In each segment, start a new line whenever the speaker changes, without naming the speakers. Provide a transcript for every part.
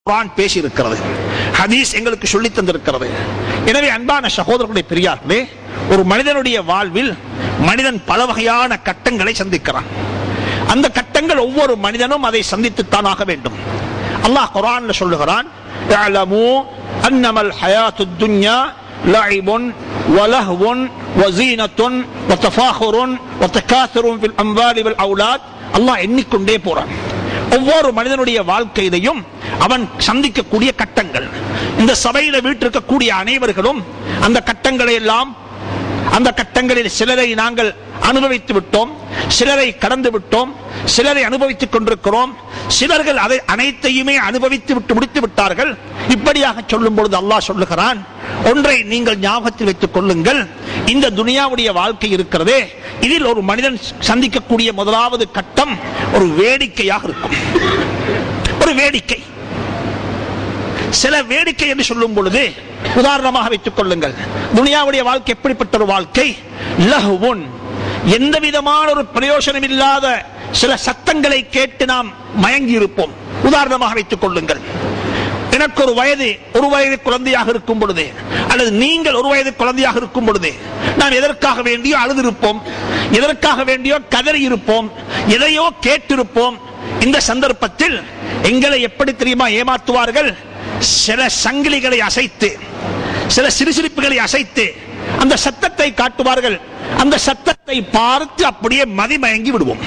குர்ஆன் பேசி இருக்கிறது ஹதீஸ் எங்களுக்கு சொல்லி தந்திருக்கிறது எனவே அன்பான சகோதரர்களுடைய பெரியார்களே ஒரு மனிதனுடைய வாழ்வில் மனிதன் பல வகையான கட்டங்களை சந்திக்கிறான் அந்த கட்டங்கள் ஒவ்வொரு மனிதனும் அதை சந்தித்துத்தான் ஆக வேண்டும் அல்லாஹ் குர்ஆன்ல சொல்லுகிறான் "இஅலமு அன்னமல் ஹயாத்துத் துன்யா லஇபுன் வலஹ்வுன் வஸீனத்துன் வதஃபாஹுருன் வதகாசுருன் ஃபில் அம்வாலி வல் அவுலாத் அல்லாஹ் எண்ணிக்கொண்டே போறான் ஒவ்வொரு மனிதனுடைய வாழ்க்கையிலையும் அவன் சந்திக்கக்கூடிய கட்டங்கள் இந்த சபையில வீட்டிருக்கக்கூடிய அனைவர்களும் அந்த கட்டங்களை எல்லாம் அந்த கட்டங்களில் சிலரை நாங்கள் அனுபவித்து விட்டோம் சிலரை கடந்து விட்டோம் சிலரை அனுபவித்துக் கொண்டிருக்கிறோம் சிலர்கள் அதை அனைத்தையுமே அனுபவித்து விட்டு முடித்து விட்டார்கள் இப்படியாக சொல்லும் பொழுது அல்லாஹ் சொல்லுகிறான் ஒன்றை நீங்கள் ஞாபகத்தில் வைத்துக் கொள்ளுங்கள் இந்த துனியாவுடைய வாழ்க்கை இருக்கிறதே இதில் ஒரு மனிதன் சந்திக்கக்கூடிய முதலாவது கட்டம் ஒரு வேடிக்கையாக இருக்கும் ஒரு வேடிக்கை சில வேடிக்கை என்று சொல்லும் பொழுது உதாரணமாக வைத்துக் கொள்ளுங்கள் துனியாவுடைய வாழ்க்கை எப்படிப்பட்ட ஒரு வாழ்க்கை லஹுவுன் எந்த விதமான ஒரு பிரயோஜனம் இல்லாத சில சத்தங்களை கேட்டு நாம் மயங்கி இருப்போம் உதாரணமாக வைத்துக் கொள்ளுங்கள் எனக்கு ஒரு வயது ஒரு வயது குழந்தையாக இருக்கும் பொழுது அல்லது நீங்கள் ஒரு வயது குழந்தையாக இருக்கும் பொழுது நாம் எதற்காக வேண்டியோ அழுதிருப்போம் எதற்காக வேண்டியோ கதறி இருப்போம் எதையோ கேட்டிருப்போம் இந்த சந்தர்ப்பத்தில் எங்களை எப்படி தெரியுமா ஏமாற்றுவார்கள் சில சங்கிலிகளை அசைத்து சில சிறுசிரிப்புகளை அசைத்து அந்த சத்தத்தை காட்டுவார்கள் அந்த சத்தத்தை பார்த்து அப்படியே மதிமயங்கி விடுவோம்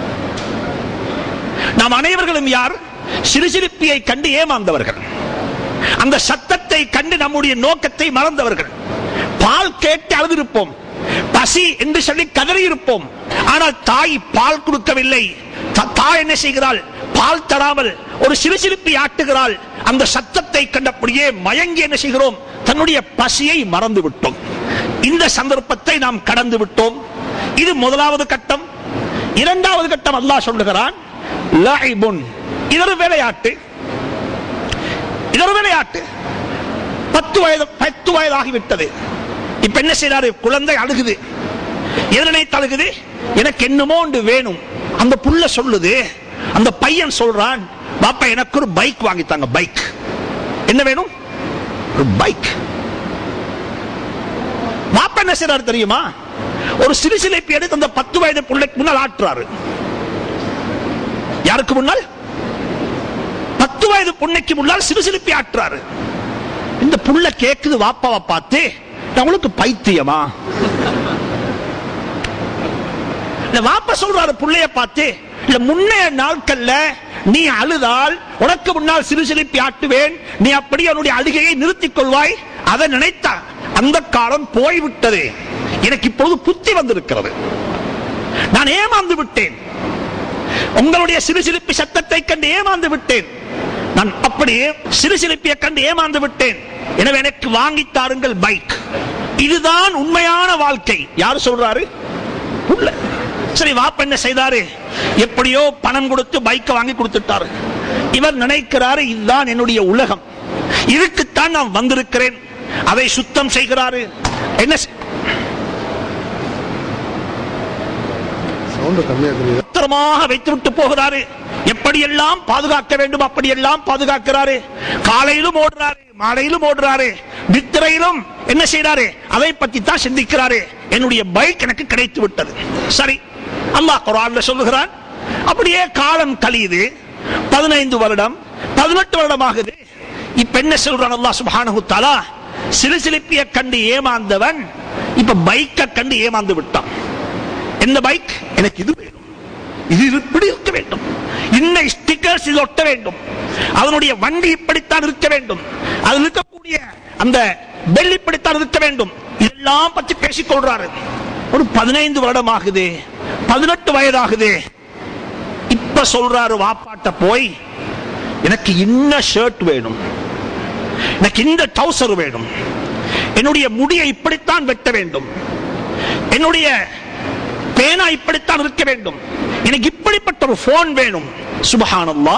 நாம் அனைவர்களும் யார் சிறுசிரிப்பியை கண்டு ஏமாந்தவர்கள் அந்த சத்தத்தை கண்டு நம்முடைய நோக்கத்தை மறந்தவர்கள் பால் கேட்டு அழுதிருப்போம் பசி என்று சொல்லி கதறி இருப்போம் ஆனால் தாய் பால் கொடுக்கவில்லை த- தாய் என்ன செய்கிறாள் பால் தராமல் ஒரு சிறுசிரிப்பி ஆட்டுகிறாள் அந்த சத்தத்தை கண்டபடியே மயங்கி என்ன செய்கிறோம் தன்னுடைய பசியை மறந்து விட்டோம் இந்த சந்தர்ப்பத்தை நாம் கடந்து விட்டோம் இது முதலாவது கட்டம் இரண்டாவது கட்டம் அல்லாஹ் சொல்லுகிறான் லாயிபுன் இதொரு விளையாட்டு இதொரு விளையாட்டு பத்து வயது பத்து வயதாகிவிட்டது இப்ப என்ன செய்யறாரு குழந்தை அழுகுது எதனை தழுகுது எனக்கு என்னமோ ஒன்று வேணும் அந்த புள்ள சொல்லுது அந்த பையன் சொல்றான் பாப்பா எனக்கு ஒரு பைக் வாங்கித்தாங்க பைக் என்ன வேணும் ஒரு பைக் பாப்பா என்ன செய்யறாரு தெரியுமா ஒரு சிறு சிலைப்பி எடுத்து அந்த பத்து வயது பிள்ளைக்கு முன்னால் ஆட்டுறாரு யாருக்கு முன்னால் பத்து வயது பொண்ணைக்கு முன்னால் சிறு சிலுப்பி ஆட்டுறாரு இந்த புள்ள கேக்குது வாப்பாவை பார்த்து நம்மளுக்கு பைத்தியமா இல்ல வாப்பா சொல்றாரு புள்ளைய பார்த்து இல்ல முன்னைய நாட்கள்ல நீ அழுதால் உனக்கு முன்னால் சிறு சிலுப்பி ஆட்டுவேன் நீ அப்படி அவனுடைய அழுகையை நிறுத்திக் கொள்வாய் அதை நினைத்தா அந்த காலம் போய்விட்டது எனக்கு இப்பொழுது புத்தி வந்திருக்கிறது நான் ஏமாந்து விட்டேன் உங்களுடைய சிறுசிலிப்பி சத்தத்தை கண்டு ஏமாந்து விட்டேன் நான் அப்படியே சிறுசிலிப்பியை கண்டு ஏமாந்து விட்டேன் எனவே எனக்கு வாங்கி தாருங்கள் பைக் இதுதான் உண்மையான வாழ்க்கை யார் சொல்றாரு புள்ள. சரி வாப்ப என்ன செய்தாரு எப்படியோ பணம் கொடுத்து பைக்கை வாங்கி கொடுத்துட்டாரு இவர் நினைக்கிறாரு இதுதான் என்னுடைய உலகம் இதுக்குத்தான் நான் வந்திருக்கிறேன் அதை சுத்தம் செய்கிறாரு என்ன செய்-
சவுண்ட் கம்மியா தெரியுது
பத்திரமாக வைத்துவிட்டு போகிறாரு எப்படியெல்லாம் பாதுகாக்க வேண்டும் அப்படியெல்லாம் பாதுகாக்கிறாரு காலையிலும் ஓடுறாரு மாலையிலும் ஓடுறாரு நித்திரையிலும் என்ன செய்யறாரு அதை பத்தி தான் சிந்திக்கிறாரு என்னுடைய பைக் எனக்கு கிடைத்து விட்டது சரி அல்லாஹ் குரான்ல சொல்லுகிறான் அப்படியே காலம் கழியுது பதினைந்து வருடம் பதினெட்டு வருடம் ஆகுது இப்ப என்ன சொல்றான் அல்லாஹ் சுப்ஹானஹு தஆலா சிறு சிலிப்பிய கண்டு ஏமாந்தவன் இப்ப பைக்கை கண்டு ஏமாந்து விட்டான் எந்த பைக் எனக்கு இது வேணும் இது இப்படி இருக்க வேண்டும் இந்த ஸ்டிக்கர்ஸ் இது ஒட்ட வேண்டும் அதனுடைய வண்டி இப்படித்தான் இருக்க வேண்டும் அதில் இருக்கக்கூடிய அந்த பெல் இப்படித்தான் இருக்க வேண்டும் இதெல்லாம் பற்றி பேசிக் கொள்றாரு ஒரு பதினைந்து வருடம் ஆகுது பதினெட்டு வயதாகுது இப்ப சொல்றாரு வாப்பாட்ட போய் எனக்கு இன்ன ஷர்ட் வேணும் எனக்கு இந்த டவுசர் வேணும் என்னுடைய முடியை இப்படித்தான் வெட்ட வேண்டும் என்னுடைய பேனா இப்படித்தான் இருக்க வேண்டும் எனக்கு இப்படிப்பட்ட ஒரு போன் வேணும் சுபஹானல்லா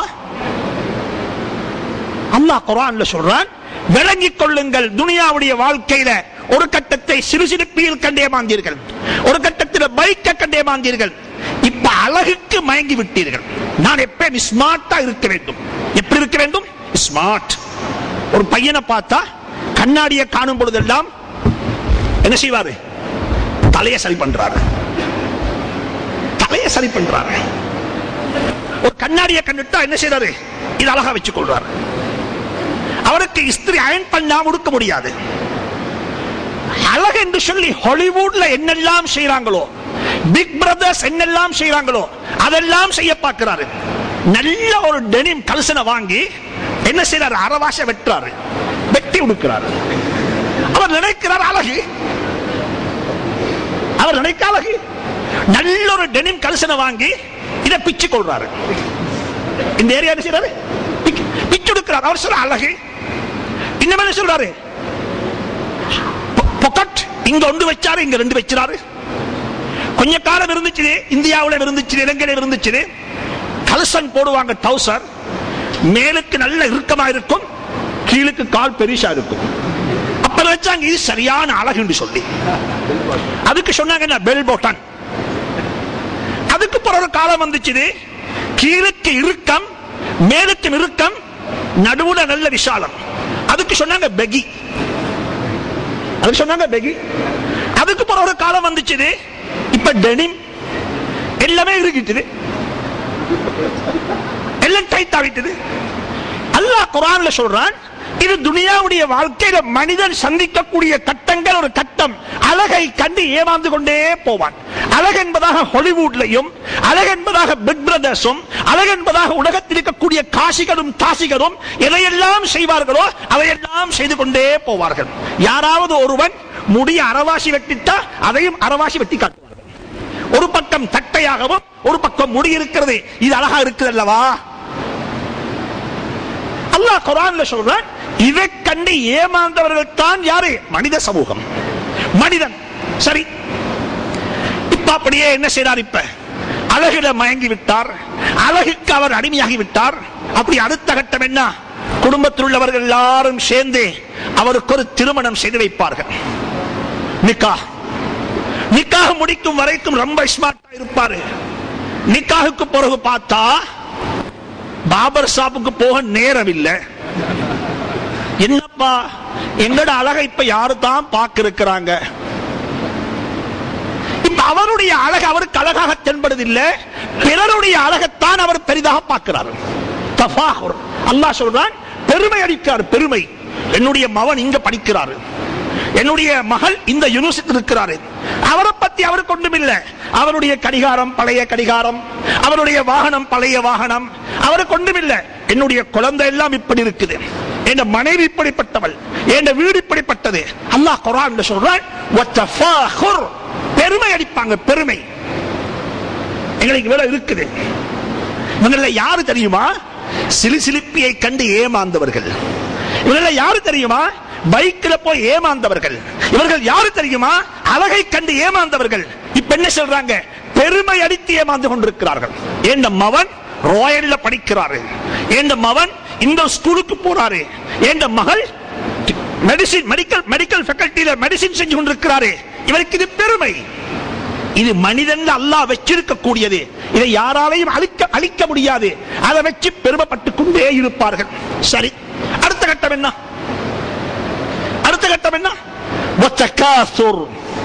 அல்லாஹ் குர்ஆன்ல சொல்றான் விளங்கிக் கொள்ளுங்கள் துனியாவுடைய வாழ்க்கையில ஒரு கட்டத்தை சிறுசிறுப்பியில் கண்டே மாந்தீர்கள் ஒரு கட்டத்தில் பைக்க கண்டே மாந்தீர்கள் இப்ப அழகுக்கு மயங்கி விட்டீர்கள் நான் எப்பயும் ஸ்மார்ட்டா இருக்க வேண்டும் எப்படி இருக்க வேண்டும் ஸ்மார்ட் ஒரு பையனை பார்த்தா கண்ணாடியை காணும் பொழுதெல்லாம் என்ன செய்வாரு தலையை சரி பண்றாரு தலையை சரி பண்றாரு ஒரு கண்ணாடியை கண்டுட்டா என்ன செய்யறாரு இது அழகா வச்சுக் கொள்றாரு அவருக்கு இஸ்திரி அயன் பண்ணா முடுக்க முடியாது அழகு என்று சொல்லி ஹாலிவுட்ல என்னெல்லாம் செய்யறாங்களோ பிக் பிரதர்ஸ் என்னெல்லாம் செய்யறாங்களோ அதெல்லாம் செய்ய பார்க்கிறாரு நல்ல ஒரு டெனிம் கல்சனை வாங்கி என்ன செய்யறாரு அரவாச வெட்டுறாரு வெட்டி உடுக்கிறாரு அவர் நினைக்கிறார் அழகு அவர் நினைக்க அழகு நல்ல ஒரு டெனிம் கல்சனை வாங்கி இதை பிச்சு கொள்றாரு இந்த ஏரியா என்ன செய்யறாரு பிச்சு- பிச்சு எடுக்கிறார் அவர் சொல்ற அழகு இன்னும் என்ன சொல்றாரு பொக்கட் இங்க ஒன்று வச்சாரு இங்க ரெண்டு வச்சாரு கொஞ்ச காலம் இருந்துச்சு இந்தியாவுல இருந்துச்சு இலங்கையில இருந்துச்சு கலசன் போடுவாங்க டவுசர் மேலுக்கு நல்ல இறுக்கமா இருக்கும் கீழுக்கு கால் பெரிசா இருக்கும் அப்ப வச்சாங்க இது சரியான அழகுன்னு சொல்லி அதுக்கு சொன்னாங்க என்ன பெல் போட்டான் அதுக்கு பிறகு ஒரு காலம் வந்துச்சு கீழுக்கு இறுக்கம் மேலுக்கு இறுக்கம் நடுவுல நல்ல விசாலம் அதுக்கு சொன்னாங்க பெகி அதுக்கு சொன்னாங்க பெகி அதுக்கு பிறகு ஒரு காலம் வந்துச்சு இப்ப டெனிம் எல்லாமே இருக்குது எல்லாம் டைட் ஆகிட்டது அல்லாஹ் குரான்ல சொல்றான் இது துனியாவுடைய வாழ்க்கையில மனிதன் சந்திக்கக்கூடிய கட்டங்கள் ஒரு கட்டம் அழகை கண்டு ஏமாந்து கொண்டே போவான் அழகு என்பதாக ஹாலிவுட்லையும் அழகு என்பதாக பிக் பிரதர்ஸும் அழகு என்பதாக உலகத்தில் இருக்கக்கூடிய காசிகளும் தாசிகளும் எதையெல்லாம் செய்வார்களோ அதையெல்லாம் செய்து கொண்டே போவார்கள் யாராவது ஒருவன் முடிய அறவாசி வெட்டித்தா அதையும் அறவாசி வெட்டி காட்டுவார்கள் ஒரு பக்கம் தட்டையாகவும் ஒரு பக்கம் முடி இருக்கிறது இது அழகா இருக்குது அல்லவா அல்லாஹ் குரான்ல சொல்றான் இதை கண்டு ஏமாந்தவர்கள் தான் யாரு மனித சமூகம் மனிதன் சரி இப்ப அப்படியே என்ன செய்றார் இப்ப அழகிட மயங்கி விட்டார் அழகுக்கு அவர் அடிமையாகி விட்டார் அப்படி அடுத்த கட்டம் என்ன குடும்பத்தில் உள்ளவர்கள் எல்லாரும் சேர்ந்து அவருக்கு ஒரு திருமணம் செய்து வைப்பார்கள் நிக்கா நிக்காக முடிக்கும் வரைக்கும் ரொம்ப ஸ்மார்ட்டா இருப்பாரு நிக்காகுக்கு பிறகு பார்த்தா பாபர் ஷாப்புக்கு போக நேரம் இல்லை என்னப்பா எங்கட அழகை இப்ப யாரு தான் பார்க்க இருக்கிறாங்க இப்ப அவருடைய அழகு அவருக்கு அழகாக தென்படுதில்லை பிறருடைய அழகைத்தான் அவர் பெரிதாக பார்க்கிறார் தஃபாகுர். அல்லாஹ் சொல்றான் பெருமை அடிக்கிறார் பெருமை என்னுடைய மகன் இங்க படிக்கிறாரு என்னுடைய மகள் இந்த யூனிவர்சிட்டி இருக்கிறாரு அவரை பத்தி அவருக்கு ஒன்றும் இல்லை அவருடைய கடிகாரம் பழைய கடிகாரம் அவருடைய வாகனம் பழைய வாகனம் அவருக்கு ஒன்றும் இல்லை என்னுடைய குழந்தை எல்லாம் இப்படி இருக்குது என் மனைவி இப்படிப்பட்டவள் என் வீடு இப்படிப்பட்டது அல்லாஹ் குரான் சொல்றான் "வத்தஃபாகுர்." பெருமை அடிப்பாங்க பெருமை எங்களுக்கு வேலை இருக்குது இவங்கள யாரு தெரியுமா சிலிசிலிப்பியை கண்டு ஏமாந்தவர்கள் இவங்கள யாரு தெரியுமா பைக்கில் போய் ஏமாந்தவர்கள் இவர்கள் யாரு தெரியுமா அழகை கண்டு ஏமாந்தவர்கள் இப்ப என்ன சொல்றாங்க பெருமை அடித்து ஏமாந்து கொண்டிருக்கிறார்கள் என் மவன் ராயல்ல படிக்கிறாரு என் மவன் இந்த ஸ்கூலுக்கு போறாரு என் மகள் மெடிசின் மெடிக்கல் மெடிக்கல் ஃபேக்கல்டியில மெடிசின் செஞ்சு கொண்டிருக்கிறாரு இவருக்கு இது பெருமை இது மனிதன் அல்லாஹ் வச்சிருக்க கூடியது இதை யாராலையும் அழிக்க அழிக்க முடியாது அதை வச்சு பெருமைப்பட்டுக் கொண்டே இருப்பார்கள் சரி அடுத்த கட்டம் என்ன அடுத்த கட்டம் என்ன வத்தகாசுர்.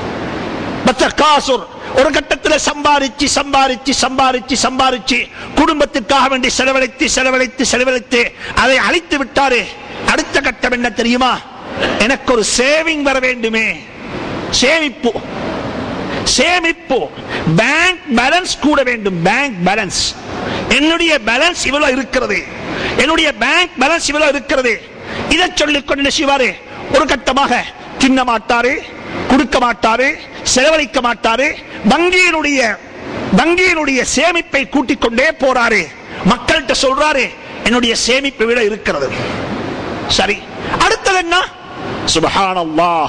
வத்தகாசுர். ஒரு கட்டத்தில் சம்பாரிச்சு சம்பாரிச்சு சம்பாரிச்சு சம்பாரிச்சு குடும்பத்துக்காக வேண்டி செலவழித்து செலவழித்து செலவழித்து அதை அழித்து விட்டாரு அடுத்த கட்டம் என்ன தெரியுமா எனக்கு ஒரு சேவிங் வர வேண்டுமே சேமிப்பு சேமிப்பு பேங்க் பேலன்ஸ் கூட வேண்டும் பேங்க் பேலன்ஸ் என்னுடைய பேலன்ஸ் இவ்வளவு இருக்கிறது என்னுடைய பேங்க் பேலன்ஸ் இவ்வளவு இருக்கிறது இதை சொல்லிக் கொண்டு என்ன செய்வாரு ஒரு கட்டமாக தின்ன மாட்டாரு கொடுக்க மாட்டாரு செலவழிக்க மாட்டாரு வங்கியினுடைய வங்கியினுடைய சேமிப்பை கூட்டிக் கொண்டே போறாரு மக்கள்கிட்ட சொல்றாரு என்னுடைய சேமிப்பு விட இருக்கிறது சரி அடுத்தது என்ன சுபஹானல்லாஹ்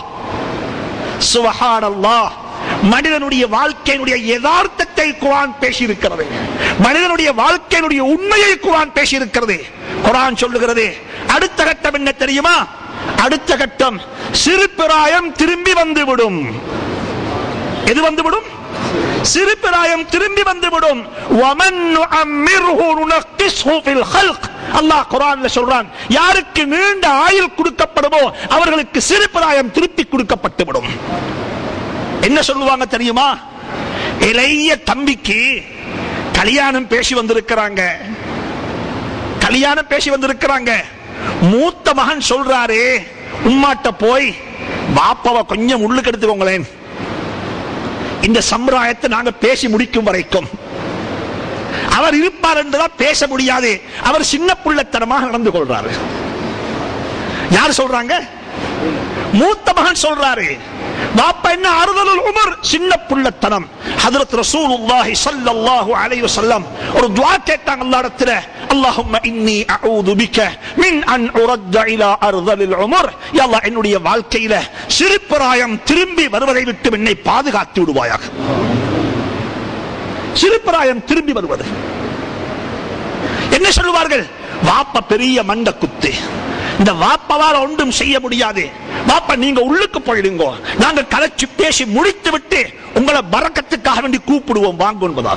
சுபஹானல்லாஹ் மனிதனுடைய வாழ்க்கையினுடைய யதார்த்தத்தை குரான் பேசியிருக்கிறது மனிதனுடைய வாழ்க்கையினுடைய உண்மையை குரான் பேசியிருக்கிறது குரான் சொல்லுகிறது அடுத்த கட்டம் என்ன தெரியுமா அடுத்த கட்டம் சிறு பிராயம் திரும்பி வந்துவிடும் எது வந்துவிடும் சிறு பிராயம் திரும்பி வந்துவிடும் وَمَنْ نُعَمِّرْهُ نُنَقِّصْهُ فِي الْخَلْقِ அல்லாஹ் குரான்ல சொல்றான் யாருக்கு நீண்ட ஆயுள் கொடுக்கப்படுமோ அவர்களுக்கு சிறுபிராயம் திருப்பி கொடுக்கப்பட்டுவிடும் என்ன சொல்லுவாங்க தெரியுமா இளைய தம்பிக்கு கல்யாணம் பேசி வந்திருக்கிறாங்க கல்யாணம் பேசி வந்திருக்கிறாங்க மூத்த மகன் சொல்றாரு உம்மாட்ட போய் பாப்பாவை கொஞ்சம் உள்ளுக்கு எடுத்துக்கோங்களேன் இந்த சம்பிரதாயத்தை நாங்க பேசி முடிக்கும் வரைக்கும் அவர் இருப்பார் என்றுதான் பேச முடியாது அவர் சின்ன பிள்ளைத்தனமாக நடந்து கொள்றாரு யார் சொல்றாங்க மூத்த மகன் சொல்றாரு பாப்பா என்ன ஆறுதல் உமர் சின்ன புள்ளத்தனம் ஹதரத் ரசூலுல்லாஹி ஸல்லல்லாஹு அலைஹி வஸல்லம் ஒரு துஆ கேட்டாங்க அல்லாஹ்விடத்துல அல்லாஹும்ம இன்னி அஊது பிக மின் அன் உரத்த இலா அர்தலில் உமர் யா அல்லாஹ் என்னுடைய வாழ்க்கையில சிறுபிராயம் திரும்பி வருவதை விட்டு என்னை பாதுகாத்து விடுவாயாக சிறுபிராயம் திரும்பி வருவது என்ன சொல்லுவார்கள் வாப்ப பெரிய மண்ட குத்து இந்த வாப்பவால் ஒன்றும் செய்ய முடியாது வாப்பா நீங்க உள்ளுக்கு போயிடுங்க நாங்க கலைச்சு பேசி முடித்து விட்டு உங்களை பறக்கத்துக்காக வேண்டி கூப்பிடுவோம் வாங்க என்பதாக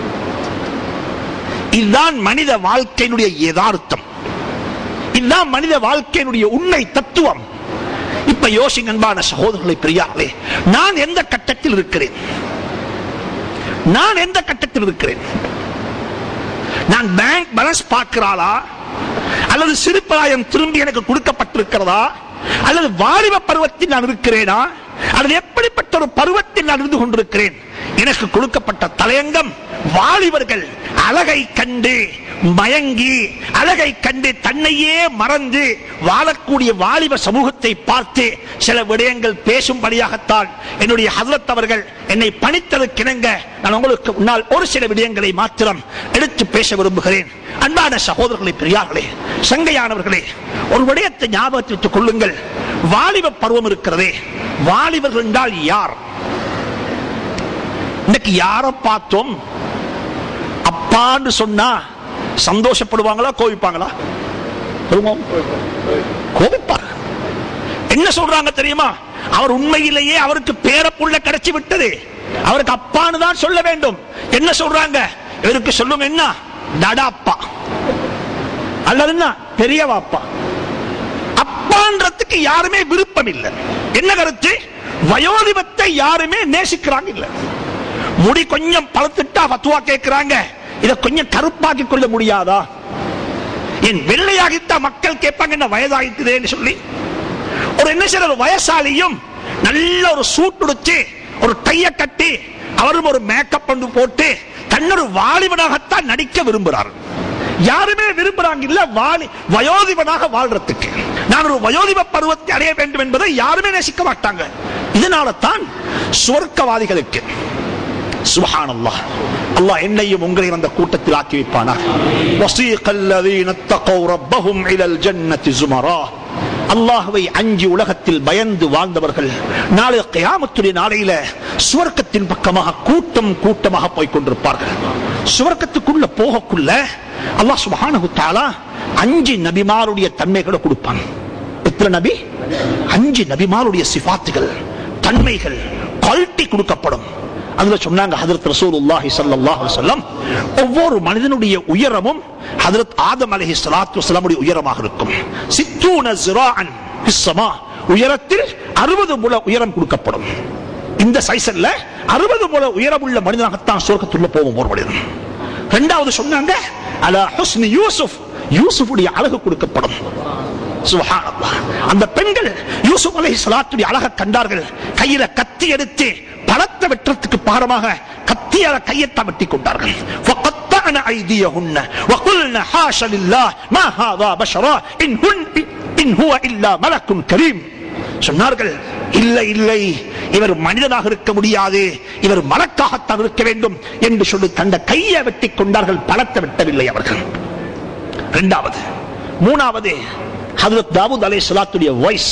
இதுதான் மனித வாழ்க்கையினுடைய யதார்த்தம் இதுதான் மனித வாழ்க்கையினுடைய உண்மை தத்துவம் இப்ப யோசிங்க அன்பான சகோதரர்களை பெரியார்களே நான் எந்த கட்டத்தில் இருக்கிறேன் நான் எந்த கட்டத்தில் இருக்கிறேன் நான் பேங்க் பேலன்ஸ் பார்க்கிறாளா அல்லது சிறுபிராயம் திரும்பி எனக்கு கொடுக்கப்பட்டிருக்கிறதா அல்லது வாலிப பருவத்தில் நான் இருக்கிறேனா அல்லது எப்படிப்பட்ட ஒரு பருவத்தில் நான் இருந்து கொண்டிருக்கிறேன் எனக்கு கொடுக்கப்பட்ட தலையங்கம் வாலிபர்கள் அழகை கண்டு மயங்கி அழகை கண்டு தன்னையே மறந்து வாழக்கூடிய வாலிப சமூகத்தை பார்த்து சில விடயங்கள் பேசும்படியாகத்தான் என்னுடைய ஹசரத் அவர்கள் என்னை பணித்ததற்கிணங்க நான் உங்களுக்கு முன்னால் ஒரு சில விடயங்களை மாத்திரம் எடுத்து பேச விரும்புகிறேன் அன்பான சகோதரர்களை பெரியார்களே சங்கையானவர்களே ஒரு விடயத்தை ஞாபகத்தில் வைத்துக் கொள்ளுங்கள் வாலிப பருவம் இருக்கிறதே வாலிபர்கள் என்றால் யார் இன்னைக்கு யார பார்த்தோம் அப்பான்னு சொன்னா சந்தோஷப்படுவாங்களா கோவிப்பாங்களா கோவிப்பார் என்ன சொல்றாங்க தெரியுமா அவர் உண்மையிலேயே அவருக்கு பேரப்புள்ள கிடைச்சி விட்டது அவருக்கு அப்பான்னு தான் சொல்ல வேண்டும் என்ன சொல்றாங்க இவருக்கு சொல்லும் என்ன தடாப்பா அல்லது என்ன பெரியவாப்பா அப்பான்றதுக்கு யாருமே விருப்பம் இல்லை என்ன கருத்து வயோதிபத்தை யாருமே நேசிக்கிறாங்க இல்ல முடி கொஞ்சம் பழுத்துட்டா பத்துவா கேட்கிறாங்க இதை கொஞ்சம் கருப்பாக்கி கொள்ள முடியாதா என் வெள்ளையாகித்தா மக்கள் கேட்பாங்க என்ன வயதாகிட்டுதேன்னு சொல்லி ஒரு என்ன செய்யற ஒரு வயசாலியும் நல்ல ஒரு சூட் உடுத்து ஒரு டைய கட்டி அவரும் ஒரு மேக்கப் பண்ணு போட்டு தன்னொரு வாலிபனாகத்தான் நடிக்க விரும்புறார் யாருமே விரும்புறாங்க இல்ல வாலி வயோதிபனாக வாழ்றதுக்கு நான் ஒரு வயோதிப பருவத்தை அடைய வேண்டும் என்பதை யாருமே நேசிக்க மாட்டாங்க இதனால தான் சுவர்க்கவாதிகளுக்கு சுபஹானல்லாஹ் அல்லாஹ் என்னையும் உங்களையும் அந்த கூட்டத்தில் ஆக்கி வைப்பானா வஸீக الذين اتقوا ربهم الى الجنه زمرا அல்லாஹ்வை அஞ்சி உலகத்தில் பயந்து வாழ்ந்தவர்கள் நாளை கியாமத்துடைய நாளையில சுவர்க்கத்தின் பக்கமாக கூட்டம் கூட்டமாக போய் கொண்டிருப்பார்கள் சுவர்க்கத்துக்குள்ள போகக்குள்ள அல்லாஹ் சுப்ஹானஹு தஆலா அஞ்சு நபிமாருடைய தன்மைகளை கொடுப்பான் எத்தனை நபி அஞ்சு நபிமாருடைய சிபாத்துகள் தன்மைகள் குவாலிட்டி கொடுக்கப்படும் அதுல சொன்னாங்க ஹதரத் ரசூலுல்லாஹி ஸல்லல்லாஹு அலைஹி வஸல்லம் ஒவ்வொரு மனிதனுடைய உயரமும் ஹதரத் ஆதம் அலைஹி ஸலாத்து வஸலாமுடைய உயரமாக இருக்கும் சித்தூன ஸிராஅன் ஃபிஸ்ஸமா உயரத்தில் 60 முழ உயரம் கொடுக்கப்படும் இந்த சைஸ்ல 60 முழ உயரம் உள்ள மனிதனாகத்தான் சொர்க்கத்துள்ள போவோம் ஒரு மனிதன் இரண்டாவது சொன்னாங்க அலா ஹுஸ்னி யூசுப் யூசுஃபுடைய அழகு கொடுக்கப்படும் சுப்ஹானல்லாஹ். அந்த பெண்கள் யூசுப் அலை சலாத்துடைய அழக கண்டார்கள் கையில கத்தி எடுத்து பழத்தை வெட்டுறதுக்கு பாரமாக கத்தியால கையத்தான் வெட்டி கொண்டார்கள் فقطعن أيديهن وقلن حاش لله ما هذا بشرا إن, هن إن هو إلا ملك كريم சொன்னார்கள் இல்லை இல்லை இவர் மனிதனாக இருக்க முடியாது இவர் மலக்காகத்தான் இருக்க வேண்டும் என்று சொல்லி தந்த கையை வெட்டி கொண்டார்கள் பழத்தை வெட்டவில்லை அவர்கள் இரண்டாவது மூணாவது ஹதரத் தாவூத் அலை சலாத்துடைய வாய்ஸ்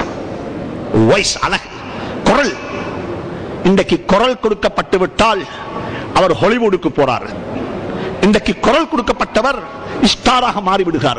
வாய்ஸ் அழகு குரல் இன்றைக்கு குரல் கொடுக்கப்பட்டு விட்டால் அவர் ஹாலிவுட்டுக்கு போறார் இன்றைக்கு குரல் கொடுக்கப்பட்டவர் ஸ்டாராக மாறிவிடுகிறார்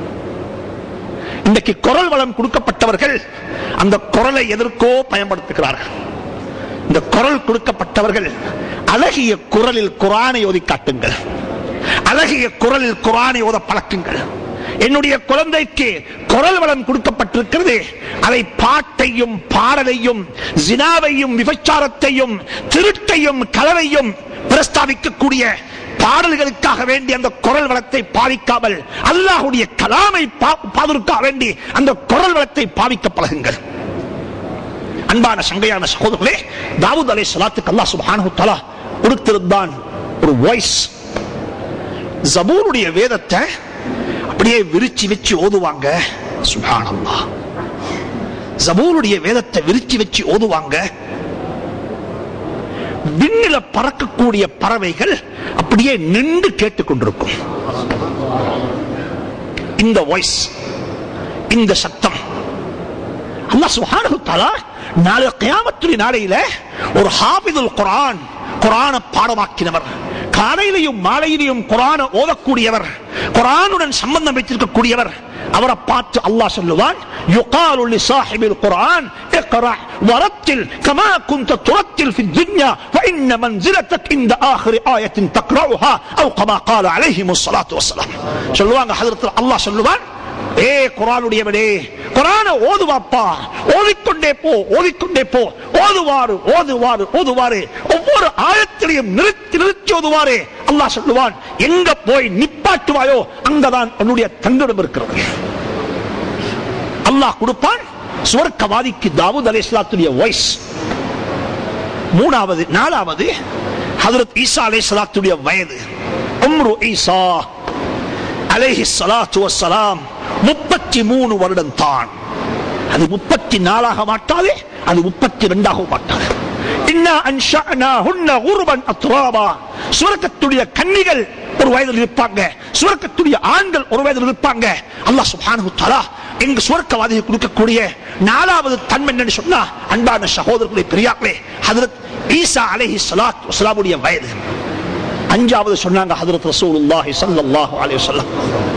இன்றைக்கு குரல் வளம் கொடுக்கப்பட்டவர்கள் அந்த குரலை எதற்கோ பயன்படுத்துகிறார்கள் இந்த குரல் கொடுக்கப்பட்டவர்கள் அழகிய குரலில் குரானை ஓதி காட்டுங்கள் அழகிய குரலில் குரானை ஓத பழக்குங்கள் என்னுடைய குழந்தைக்கு குரல் வளம் கொடுக்கப்பட்டிருக்கிறது அதை பாட்டையும் பாடலையும் ஜினாவையும் விபச்சாரத்தையும் திருட்டையும் கலவையும் பிரஸ்தாபிக்கக்கூடிய பாடல்களுக்காக வேண்டி அந்த குரல் வளத்தை பாவிக்காமல் அல்லாஹுடைய கலாமை பாதுகாக்க வேண்டி அந்த குரல் வளத்தை பாவிக்க பழகுங்கள் அன்பான சங்கையான சகோதரர்களே தாவூத் அலை சலாத்துக்கு அல்லாஹ் சுப்ஹானஹு தஆலா கொடுத்திருந்தான் ஒரு வாய்ஸ் ஜபூருடைய வேதத்தை அப்படியே விரிச்சு வச்சு ஓதுவாங்க சுப்ஹானல்லாஹ் ஜபூருடைய வேதத்தை விரிச்சு வச்சு ஓதுவாங்க விண்ணில பறக்கக்கூடிய பறவைகள் அப்படியே நின்று கேட்டுக்கொண்டிருக்கும் இந்த வாய்ஸ் இந்த சத்தம் அல்லாஹ் சுப்ஹானஹு தஆலா நாளை கியாமத்துடைய நாளையில ஒரு ஹாஃபிதுல் குர்ஆன் குர்ஆன பாடமாக்கினவர் காலையிலையும் மாலையிலையும் குர்ஆன ஓதக்கூடியவர் குர்ஆனுடன் சம்பந்தம் வைத்திருக்கக்கூடியவர் அவரை பார்த்து அல்லாஹ் சொல்லுவான் யுகாலு லிசாஹிபில் குர்ஆன் اقرأ ورتل كما كنت ترتل في الدنيا فإن منزلتك عند آخر آية تقرأها أو كما قال عليهم الصلاة والسلام சொல்லுவாங்க ஹஜரத் அல்லாஹ் சொல்லுவான் ஏ குரானுடையவனே குரான ஓதுவாப்பா ஓதிக்கொண்டே போ ஓதிக்கொண்டே போ ஓதுவாரு ஓதுவாரு ஓதுவாரு ஒவ்வொரு ஆயத்திலையும் நிறுத்தி நிறுத்தி ஓதுவாரு அல்லாஹ் சொல்லுவான் எங்க போய் நிப்பாட்டுவாயோ அங்கதான் உன்னுடைய தங்கிடம் இருக்கிறது அல்லாஹ் கொடுப்பான் சுவர்க்கவாதிக்கு தாவூத் அலி இஸ்லாத்துடைய வாய்ஸ் மூணாவது நாலாவது ஹதரத் ஈசா அலை சலாத்துடைய வயது உம்ரு ஈசா அலைஹி சலாத்து வசலாம் முப்பத்தி மூணு வருடம் தான் அது முப்பத்தி நாலாக மாட்டாது அது முப்பத்தி ரெண்டாக மாட்டாது சுரக்கத்துடைய கன்னிகள் ஒரு வயதில் இருப்பாங்க சுரக்கத்துடைய ஆண்கள் ஒரு வயதில் இருப்பாங்க அல்லாஹ் சுப்ஹானஹு தஆலா எங்க சுவர்க்கவாதியை கொடுக்கக்கூடிய நாலாவது தன்மை என்னன்னு சொன்னா அன்பான சகோதரர்களே பெரியார்களே ஹதரத் ஈசா அலைஹி ஸலாத்து வஸலாமுடைய வயது அஞ்சாவது சொன்னாங்க ஹதரத் ரசூலுல்லாஹி ஸல்லல்லாஹு அலைஹி வஸல்லம்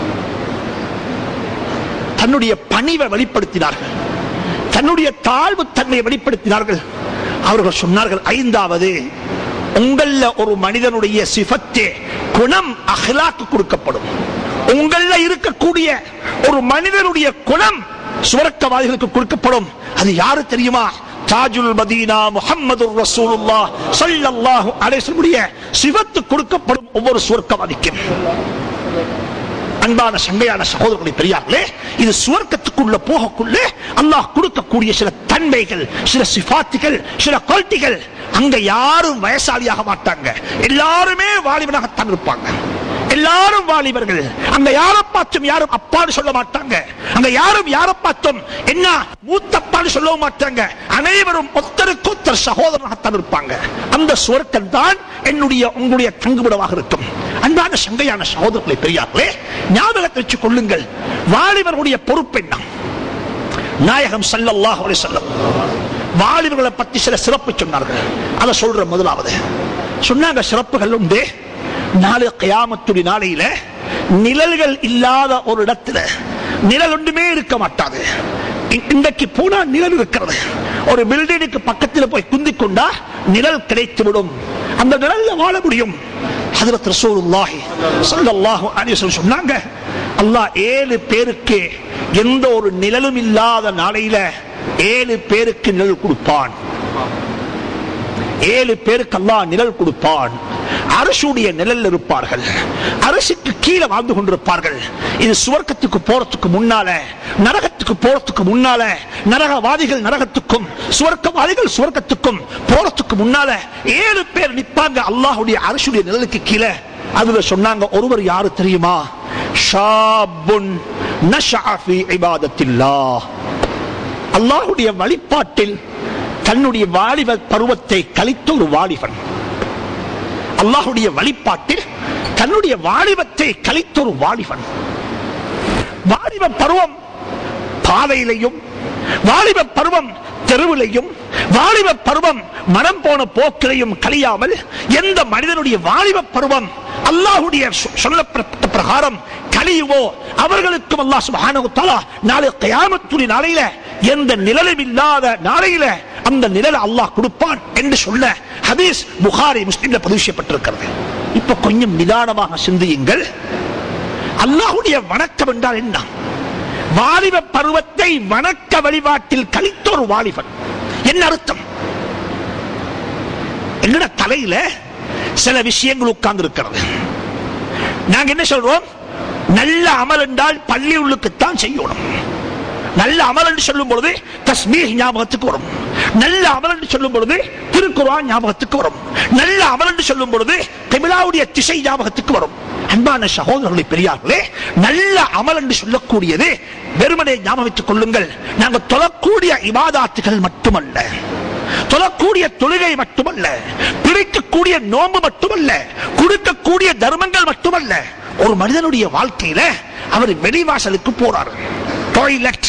தன்னுடைய பணிவை வெளிப்படுத்தினார்கள் தன்னுடைய தாழ்வு தன்மையை வெளிப்படுத்தினார்கள் அவர்கள் சொன்னார்கள் ஐந்தாவது உங்கள ஒரு மனிதனுடைய சிபத்தே குணம் அஹ்லாக்கு கொடுக்கப்படும் உங்கள இருக்கக்கூடிய ஒரு மனிதனுடைய குணம் சுவர்க்கவாதிகளுக்கு கொடுக்கப்படும் அது யாரு தெரியுமா தாஜுல் மதீனா முஹம்மது ரசூலுல்லாஹ் ஸல்லல்லாஹு அலைஹி வஸல்லம் சிவத்து கொடுக்கப்படும் ஒவ்வொரு சுவர்க்கவாதிக்கும் அன்பான சங்கையான சகோதரர்களை பெரியார்களே இது சுவர்க்கத்துக்குள்ள போகக்குள்ளே அல்லாஹ் கொடுக்கக்கூடிய சில தன்மைகள் சில சிபாத்துகள் சில குவாலிட்டிகள் அங்க யாரும் வயசாலியாக மாட்டாங்க எல்லாருமே வாலிபனாகத்தான் இருப்பாங்க எல்லாரும் வாலிபர்கள் அங்க யாரை பார்த்தும் யாரும் அப்பான்னு சொல்ல மாட்டாங்க அங்க யாரும் யாரை பார்த்தும் என்ன மூத்தப்பான்னு சொல்லவும் மாட்டாங்க அனைவரும் ஒத்தருக்கு ஒத்தர் சகோதரனாகத்தான் இருப்பாங்க அந்த சுவர்க்கம் தான் என்னுடைய உங்களுடைய தங்குவிடமாக இருக்கும் அன்பான சங்கையான சகோதரர்களை பெரியார்களே ஞாபகத்தை வச்சுக் கொள்ளுங்கள் வாலிபர்களுடைய பொறுப்பு என்ன நாயகம் சல்லல்லாஹு அலைஹி வஸல்லம் வாலிபர்களை பற்றி சில சிறப்பு சொன்னார்கள் அதை சொல்ற முதலாவது சொன்னாங்க சிறப்புகள் உண்டு நாளை கயாமத்துடைய நாளையில நிழல்கள் இல்லாத ஒரு இடத்துல நிழல் ஒன்றுமே இருக்க மாட்டாது இ- இன்றைக்கு போனா நிழல் இருக்கிறது ஒரு பில்டிங்க்கு பக்கத்தில் போய் குந்திக் கொண்டா நிழல் கிடைத்து விடும் அந்த நிழல்ல வாழ முடியும் ஹஜரத் ரசூலுல்லாஹி ஸல்லல்லாஹு அலைஹி வஸல்லம் சொன்னாங்க அல்லாஹ் ஏழு பேருக்கு எந்த ஒரு நிழலும் இல்லாத நாளையில ஏழு பேருக்கு நிழல் கொடுப்பான் ஏழு பேருக்கு அல்லாஹ் நிழல் கொடுப்பான் அரசுடைய நிழல் இருப்பார்கள் அரசுக்கு கீழே வாழ்ந்து கொண்டிருப்பார்கள் இது சுவர்க்கத்துக்கு போறதுக்கு முன்னால நரகத்துக்கு போறதுக்கு முன்னால நரகவாதிகள் நரகத்துக்கும் சுவர்க்கவாதிகள் சுவர்க்கத்துக்கும் போறதுக்கு முன்னால ஏழு பேர் நிப்பாங்க அல்லாஹுடைய அரசுடைய நிழலுக்கு கீழே அதுல சொன்னாங்க ஒருவர் யாரு தெரியுமா ஷாபுன் நஷஅ ஃபீ இபாதத்தில்லாஹ் அல்லாஹுடைய வழிபாட்டில் தன்னுடைய வாலிப பருவத்தை கழித்த ஒரு வாலிபன் அல்லாஹுடைய வழிபாட்டில் தன்னுடைய வாலிபத்தை கழித்த ஒரு வாலிபன் வாலிப பருவம் பாதையிலையும் வாலிப பருவம் தெருவிலையும் வாலிப பருவம் மனம் போன போக்கிலையும் கழியாமல் எந்த மனிதனுடைய வாலிப பருவம் அல்லாஹுடைய சொ- சொல்லப்பட்ட பிரகாரம் கழியுவோ அவர்களுக்கும் அல்லாஹ் சுப்ஹானஹு வ தஆலா நாளை கியாமத்துடைய நாளையில எந்த நிழலும் இல்லாத நாளையில அந்த நிழலை அல்லாஹ் கொடுப்பான் என்று சொல்ல ஹதீஸ் புகாரி முஸ்லிம்ல பதிவு செய்யப்பட்டிருக்கிறது இப்ப கொஞ்சம் நிதானமாக சிந்தியுங்கள் அல்லாஹுடைய வணக்கம் என்றால் என்ன வாலிப பருவத்தை வணக்க வழிபாட்டில் கழித்த ஒரு வாலிபன் என்ன அர்த்தம் எங்கட தலையில சில விஷயங்கள் உட்கார்ந்து இருக்கிறது நாங்க என்ன சொல்றோம் நல்ல அமல் என்றால் பள்ளி உள்ளுக்குத்தான் செய்யணும் நல்ல அமல் என்று சொல்லும் பொழுது தஸ்மீர் ஞாபகத்துக்கு வரும் நல்ல அமல் என்று சொல்லும் பொழுது திருக்குறான் ஞாபகத்துக்கு வரும் நல்ல அமல் என்று சொல்லும் பொழுது தமிழாவுடைய திசை ஞாபகத்துக்கு வரும் அன்பான சகோதரர்களை பெரியார்களே நல்ல அமல் என்று சொல்லக்கூடியது வெறுமனே ஞாபகத்துக் கொள்ளுங்கள் நாங்கள் தொழக்கூடிய இபாதாத்துகள் மட்டுமல்ல தொழக்கூடிய தொழுகை மட்டுமல்ல பிடிக்கக்கூடிய நோன்பு மட்டுமல்ல கொடுக்கக்கூடிய தர்மங்கள் மட்டுமல்ல ஒரு மனிதனுடைய வாழ்க்கையில அவர் வெளிவாசலுக்கு போறார் டாய்லெட்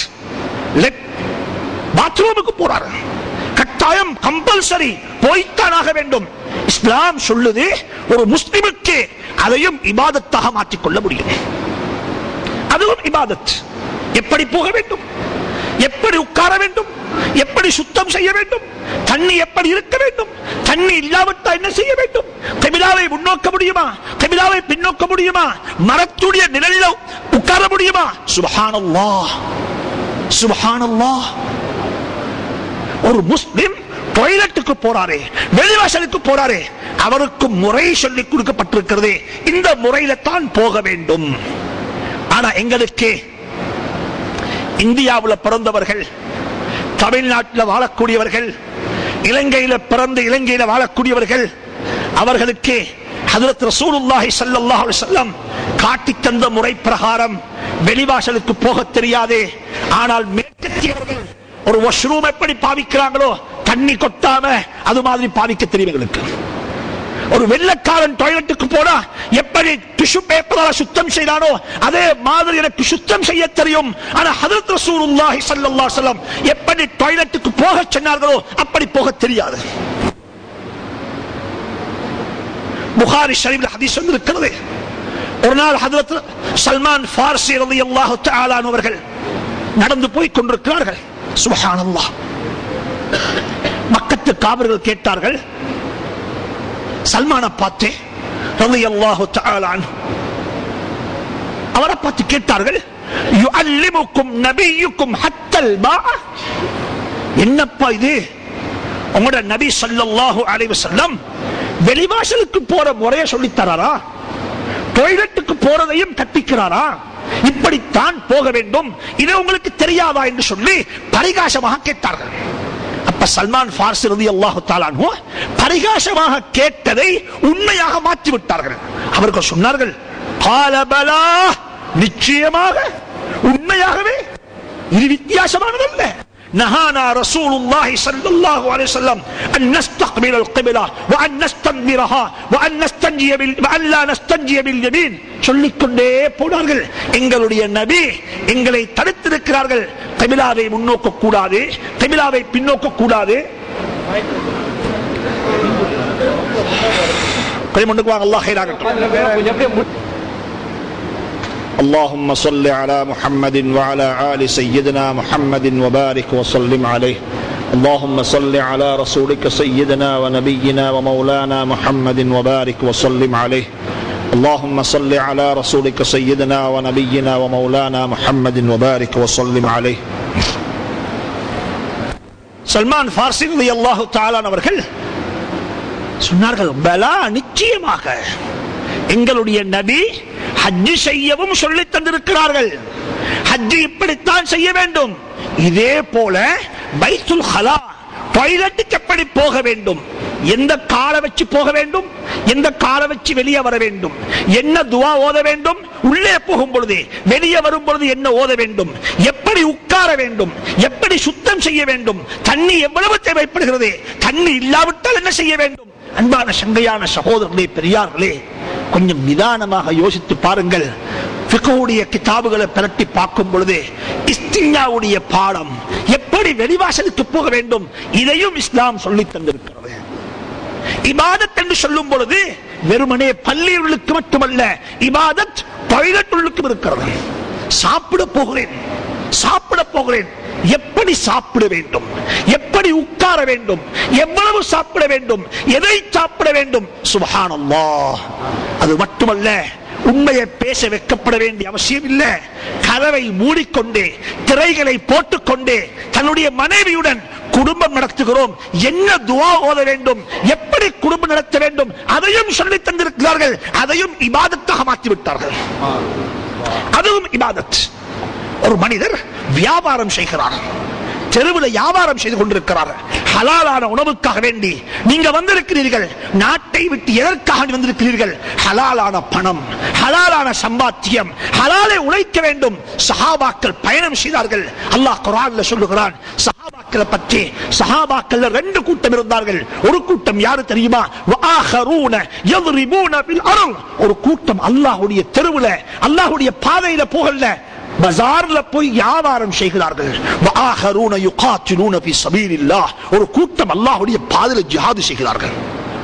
பாத்ரூமுக்கு போறார் கட்டாயம் கம்பல்சரி போய்த்தானாக வேண்டும் இஸ்லாம் சொல்லுது ஒரு முஸ்லிமுக்கு அதையும் இபாதத்தாக மாற்றிக்கொள்ள முடியும் அதுவும் இபாதத் எப்படி போக வேண்டும் எப்படி உட்கார வேண்டும் எப்படி சுத்தம் செய்ய வேண்டும் தண்ணி எப்படி இருக்க வேண்டும் தண்ணி இல்லாவிட்டால் என்ன செய்ய வேண்டும் கபிலாவை முன்னோக்க முடியுமா கபிலாவை பின்னோக்க முடியுமா மரத்துடைய நிழலில் உட்கார முடியுமா சுபஹானல்லா சுபஹானல்லா ஒரு முஸ்லிம் டாய்லெட்டுக்கு போறாரே வெளிவாசலுக்கு போறாரே அவருக்கு முறை சொல்லி கொடுக்கப்பட்டிருக்கிறது இந்த முறையில தான் போக வேண்டும் ஆனா எங்களுக்கு இந்தியாவில் பிறந்தவர்கள் தமிழ்நாட்டில் வாழக்கூடியவர்கள் இலங்கையில பிறந்து இலங்கையில வாழக்கூடியவர்கள் அவர்களுக்கு ஹதரத் ரசூலுல்லாஹி ஸல்லல்லாஹு அலைஹி வஸல்லம் காட்டி தந்த முறை பிரகாரம் வெளிவாசலுக்கு போக தெரியாதே ஆனால் மேற்கத்தியவர்கள் ஒரு வாஷ்ரூம் எப்படி பாவிக்கிறாங்களோ தண்ணி கொட்டாம அது மாதிரி பாவிக்க தெரியும் எங்களுக்கு ஒரு வெள்ளக்காரன் டாய்லெட்டுக்கு போனா எப்படி டிஷ்யூ பேப்பரால சுத்தம் செய்தானோ அதே மாதிரி எனக்கு சுத்தம் செய்ய தெரியும் ஆனா ஹதரத் ரசூலுல்லாஹி ஸல்லல்லாஹு அலைஹி வஸல்லம் எப்படி டாய்லெட்டுக்கு போக சொன்னார்களோ அப்படி போக தெரியாது புகாரி ஷரீஃபில் ஹதீஸ் வந்திருக்கிறது ஒரு நாள் ஹதரத் சல்மான் ஃபார்சி ரலியல்லாஹு தஆலா அவர்கள் நடந்து போய் கொண்டிருக்கிறார்கள் சுப்ஹானல்லாஹ் மக்கத்து காவர்கள் கேட்டார்கள் சல்மான பார்த்து ரலியல்லாஹு தஆலா அன்ஹு அவரை பார்த்து கேட்டார்கள் யுஅல்லிமுக்கும் நபியுக்கும் ஹத்தல் மா என்னப்பா இது உங்களோட நபி ஸல்லல்லாஹு அலைஹி வஸல்லம் வெளிவாசலுக்கு போற முறைய சொல்லித் தராரா டாய்லெட்டுக்கு போறதையும் கற்பிக்கிறாரா இப்படித்தான் போக வேண்டும் இது உங்களுக்கு தெரியாதா என்று சொல்லி பரிகாசமாக கேட்டார்கள் அப்ப சல்மான் ஃபார்சி ரதி அல்லாஹு தாலானோ பரிகாசமாக கேட்டதை உண்மையாக மாற்றி விட்டார்கள் அவர்கள் சொன்னார்கள் காலபலா நிச்சயமாக உண்மையாகவே இது வித்தியாசமானதல்ல نهانا رسول الله صلى الله عليه وسلم أن نستقبل القبلة وأن نستنبرها وأن نستنجي بال... وأن لا نستنجي باليمين சொல்லிக்கொண்டே போனார்கள் எங்களுடைய நபி எங்களை தடுத்திருக்கிறார்கள் கபிலாவை முன்னோக்க கூடாது கபிலாவை பின்னோக்க கூடாது கொஞ்சம் முன்னுக்கு வாங்க அல்லாஹ் ஹைராகட்டும்
اللهم صل على محمد وعلى آل سيدنا محمد وبارك وسلم عليه اللهم صل على رسولك سيدنا ونبينا ومولانا محمد وبارك وسلم عليه اللهم صل على رسولك سيدنا ونبينا ومولانا محمد وبارك وسلم عليه
சல்மான் ஃபார்சி அல்லாஹு தாலான் அவர்கள் சொன்னார்கள் பலா நிச்சயமாக எங்களுடைய நபி ஹஜ்ஜி செய்யவும் சொல்லி தந்திருக்கிறார்கள் ஹஜ்ஜி இப்படித்தான் செய்ய வேண்டும் இதே போல பைத்துல் ஹலா டாய்லெட்டுக்கு எப்படி போக வேண்டும் எந்த காலை வச்சு போக வேண்டும் எந்த காலை வச்சு வெளியே வர வேண்டும் என்ன துவா ஓத வேண்டும் உள்ளே போகும் பொழுது வெளியே வரும் பொழுது என்ன ஓத வேண்டும் எப்படி உட்கார வேண்டும் எப்படி சுத்தம் செய்ய வேண்டும் தண்ணி எவ்வளவு தேவைப்படுகிறது தண்ணி இல்லாவிட்டால் என்ன செய்ய வேண்டும் அன்பான சங்கையான சகோதரர்களே பெரியார்களே கொஞ்சம் நிதானமாக யோசித்து பாருங்கள் பிகவுடைய கிதாபுகளை பிரட்டி பார்க்கும் பொழுது இஸ்திஞ்சாவுடைய பாடம் எப்படி வெளிவாசலுக்கு போக வேண்டும் இதையும் இஸ்லாம் சொல்லி தந்திருக்கிறது இபாதத் என்று சொல்லும் பொழுது வெறுமனே பள்ளியுள்ளுக்கு மட்டுமல்ல இபாதத் டாய்லெட் உள்ளுக்கும் இருக்கிறது சாப்பிட போகிறேன் சாப்பிட போகிறேன் போகிறேன் எப்படி சாப்பிட வேண்டும் எப்படி உட்கார வேண்டும் எவ்வளவு சாப்பிட வேண்டும் எதை சாப்பிட வேண்டும் சுபஹானல்லாஹ் அது மட்டுமல்ல உண்மையை பேச வைக்கப்பட வேண்டிய அவசியம் இல்ல கதவை மூடிக்கொண்டே திரைகளை போட்டுக்கொண்டே தன்னுடைய மனைவியுடன் குடும்பம் நடத்துகிறோம் என்ன துவா ஓத வேண்டும் எப்படி குடும்பம் நடத்த வேண்டும் அதையும் சொல்லி தந்திருக்கிறார்கள் அதையும் இபாதத்தாக மாற்றி விட்டார்கள் அதுவும் இபாதத் ஒரு மனிதர் வியாபாரம் செய்கிறார் தெருவில் வியாபாரம் செய்து கொண்டிருக்கிறார் ஹலாலான உணவுக்காக வேண்டி நீங்க வந்திருக்கிறீர்கள் நாட்டை விட்டு எதற்காக வந்திருக்கிறீர்கள் ஹலாலான பணம் ஹலாலான சம்பாத்தியம் ஹலாலை உழைக்க வேண்டும் சஹாபாக்கள் பயணம் செய்தார்கள் அல்லாஹ் குரான்ல சொல்லுகிறான் சஹாபாக்களை பற்றி சஹாபாக்கள் ரெண்டு கூட்டம் இருந்தார்கள் ஒரு கூட்டம் யாரு தெரியுமா வஆஹரூன யضربون بالارض ஒரு கூட்டம் அல்லாஹ்வுடைய தெருவுல அல்லாஹ்வுடைய பாதையில போகல பஜார்ல போய் வியாபாரம் செய்கிறார்கள் வஆஹரூன யுகாத்திலூன ஃபீ சபீலில்லாஹ் ஒரு கூட்டம் அல்லாஹ்வுடைய பாதையில ஜிஹாது செய்கிறார்கள்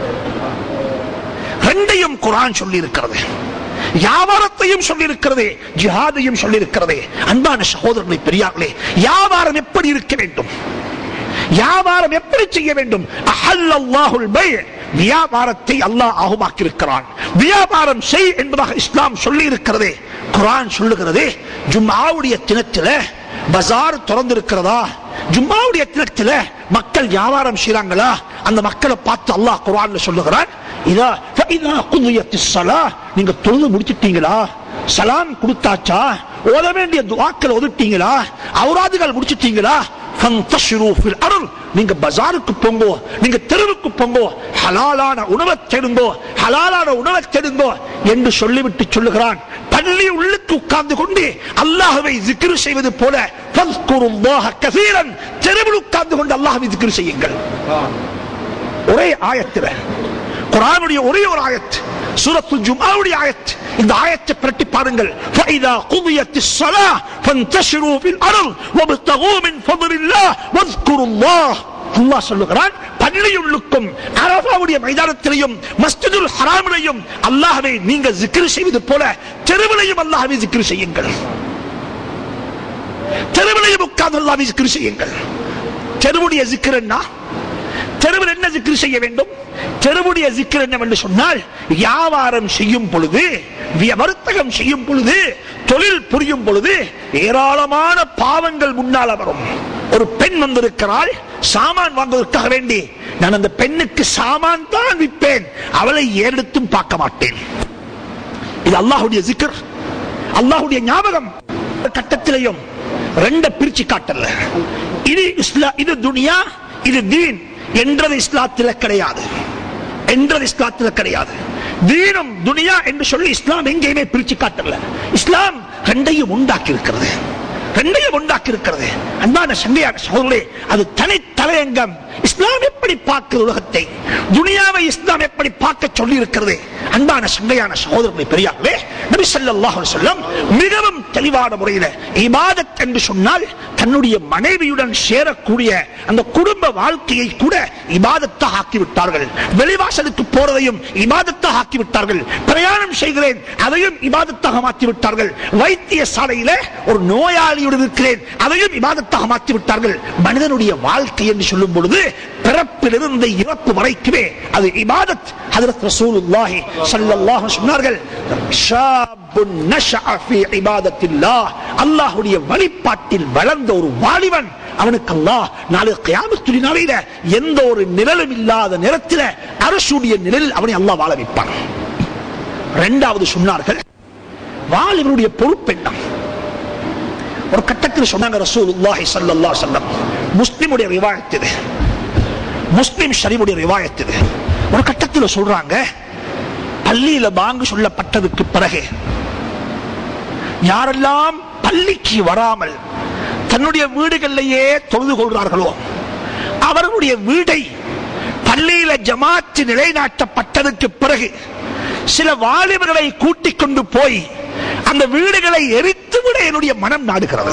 ரெண்டையும் குரான் சொல்லி இருக்கிறது வியாபாரத்தையும் சொல்லி இருக்கிறது ஜிஹாதையும் சொல்லி இருக்கிறது அன்பான சகோதரர்களை பெரியார்களே வியாபாரம் எப்படி இருக்க வேண்டும் வியாபாரம் எப்படி செய்ய வேண்டும் அஹல்லல்லாஹுல் பை வியாபாரத்தை அல்லாஹ் ஆகுமாக்கி இருக்கிறான் வியாபாரம் செய் என்பதாக இஸ்லாம் சொல்லி இருக்கிறது குரான் சொல்லுகிறது ஜும்மாவுடைய தினத்தில பஜார் திறந்து இருக்கிறதா ஜும்மாவுடைய தினத்தில மக்கள் வியாபாரம் செய்றாங்களா அந்த மக்களை பார்த்து அல்லாஹ் குரான்ல சொல்லுகிறான் இதா ஃபஇதா குதியத்திஸ் ஸலாஹ் நீங்க தொழுது முடிச்சிட்டீங்களா சலாம் கொடுத்தாச்சா ஓத வேண்டிய துஆக்கள் ஒதுட்டீங்களா அவுராதுகள் முடிச்சிட்டீங்களா ஃபந்தஷிரு ஃபில் அருள் நீங்க பஜாருக்கு போங்கோ நீங்க தெருவுக்கு போங்கோ ஹலாலான உணவை தேடுங்கோ ஹலாலான உணவை தேடுங்கோ என்று சொல்லிவிட்டு சொல்லுகிறான் பள்ளி உள்ளுக்கு உட்கார்ந்து கொண்டு அல்லாஹ்வை zikr செய்வது போல ஃபஸ்குருல்லாஹ கஸீரன் தெருவில் உட்கார்ந்து கொண்டு அல்லாஹ்வை zikr செய்யுங்கள் ஒரே ஆயத்தில் குரானுடைய ஒரே ஒரு ஆயத் சூரத்துல் ஜும்ஆவுடைய ஆயத் இந்த ஆயத்தை பிரட்டி பாருங்கள் فإذا قضيت الصلاة فانتشروا في الأرض وابتغوا من فضل الله واذكروا الله அல்லாஹ் சொல்லுகிறான் பள்ளியுள்ளுக்கும் அரபாவுடைய மைதானத்திலையும் மஸ்ஜிதுல் ஹராமிலையும் அல்லாஹ்வை நீங்க ஜிக்ர் செய்வது போல தெருவிலையும் அல்லாஹ்வை ஜிக்ர் செய்யுங்கள் தெருவிலையும் உட்கார்ந்து அல்லாஹ்வை ஜிக்ர் செய்யுங்கள் தெருவுடைய ஜிக்ர் என்ன தெருவில் என்ன ஜிக்ர் செய்ய வேண்டும் தெருவுடைய ஜிக்ர் என்னவென்று சொன்னால் வியாபாரம் செய்யும் பொழுது விய- வர்த்தகம் செய்யும் பொழுது தொழில் புரியும் பொழுது ஏராளமான பாவங்கள் முன்னால வரும் ஒரு பெண் வந்திருக்கிறாள் சாமான் வாங்குவதற்காக வேண்டி நான் அந்த பெண்ணுக்கு சாமான் தான் விற்பேன் அவளை ஏறெடுத்தும் பார்க்க மாட்டேன் இது அல்லாஹுடைய ஜிக்கர் அல்லாஹுடைய ஞாபகம் ஒரு கட்டத்திலையும் ரெண்ட பிரிச்சு காட்டல இது இஸ்லா இது துனியா இது தீன் என்றது இஸ்லாத்தில கிடையாது என்றது இஸ்லாத்தில கிடையாது தீனும் துனியா என்று சொல்லி இஸ்லாம் எங்கேயுமே பிரிச்சு காட்டல இஸ்லாம் ரெண்டையும் உண்டாக்கி இருக்கிறது ரெண்டையும் உண்டாக்கி இருக்கிறது அன்பான சங்கையான சகோதரே அது தனி தலையங்கம் இஸ்லாம் எப்படி பார்க்கிற உலகத்தை துனியாவை இஸ்லாம் எப்படி பார்க்க சொல்லி இருக்கிறது அன்பான சங்கையான சகோதரர்களை பெரியார்களே நபி ஸல்லல்லாஹு அலைஹி வஸல்லம் மிகவும் தெளிவான முறையில் இபாதத் என்று சொன்னால் தன்னுடைய மனைவியுடன் சேரக்கூடிய அந்த குடும்ப வாழ்க்கையை கூட இபாதத்தாக ஆக்கிவிட்டார்கள் வெளிவாசலுக்கு போறதையும் இபாதத்தாக ஆக்கிவிட்டார்கள் பிரயாணம் செய்கிறேன் அதையும் இபாதத்தாக மாற்றி விட்டார்கள் வைத்திய சாலையில ஒரு நோயாளியுடன் இருக்கிறேன் அதையும் இபாதத்தாக மாற்றி விட்டார்கள் மனிதனுடைய வாழ்க்கை என்று சொல்லும் பொழுது பிறப்பிலிருந்து இறப்பு வரைக்குமே அது இபாதத் ஹஜரத் ரசூலுல்லாஹி ஸல்லல்லாஹு அலைஹி சொன்னார்கள் ஷாபுன் நஷஅ ஃபீ இபாதத்தில்லாஹ் அல்லாஹ்வுடைய வழிபாட்டில் வளர்ந்த ஒரு வாலிபன் அவனுக்கு அல்லாஹ் நாளை கியாமத்துடைய நாளையில எந்த ஒரு நிழலும் இல்லாத நேரத்தில் அரசுடைய நிழலில் அவனை அல்லாஹ் வாழ வைப்பான் இரண்டாவது சொன்னார்கள் வாலிபனுடைய பொறுப்பு என்ன ஒரு கட்டத்தில் சொன்னாங்க ரசூலுல்லாஹி ஸல்லல்லாஹு அலைஹி வஸல்லம் முஸ்லிமுடைய ரிவாயத் இது முஸ்லிம் ஷரீஃபுடைய ரிவாயத் இது ஒரு கட்டத்தில் சொல்றாங்க பள்ளியில பாங்கு சொல்லப்பட்டதுக்கு பிறகு யாரெல்லாம் பள்ளிக்கு வராமல் தன்னுடைய வீடுகளிலேயே தொழுது கொள்றார்களோ அவர்களுடைய வீடை பள்ளியில ஜமாத்து நிலைநாட்டப்பட்டதற்கு பிறகு சில வாலிபர்களை கூட்டிக் கொண்டு போய் அந்த வீடுகளை எரித்து விட என்னுடைய மனம் நாடுகிறது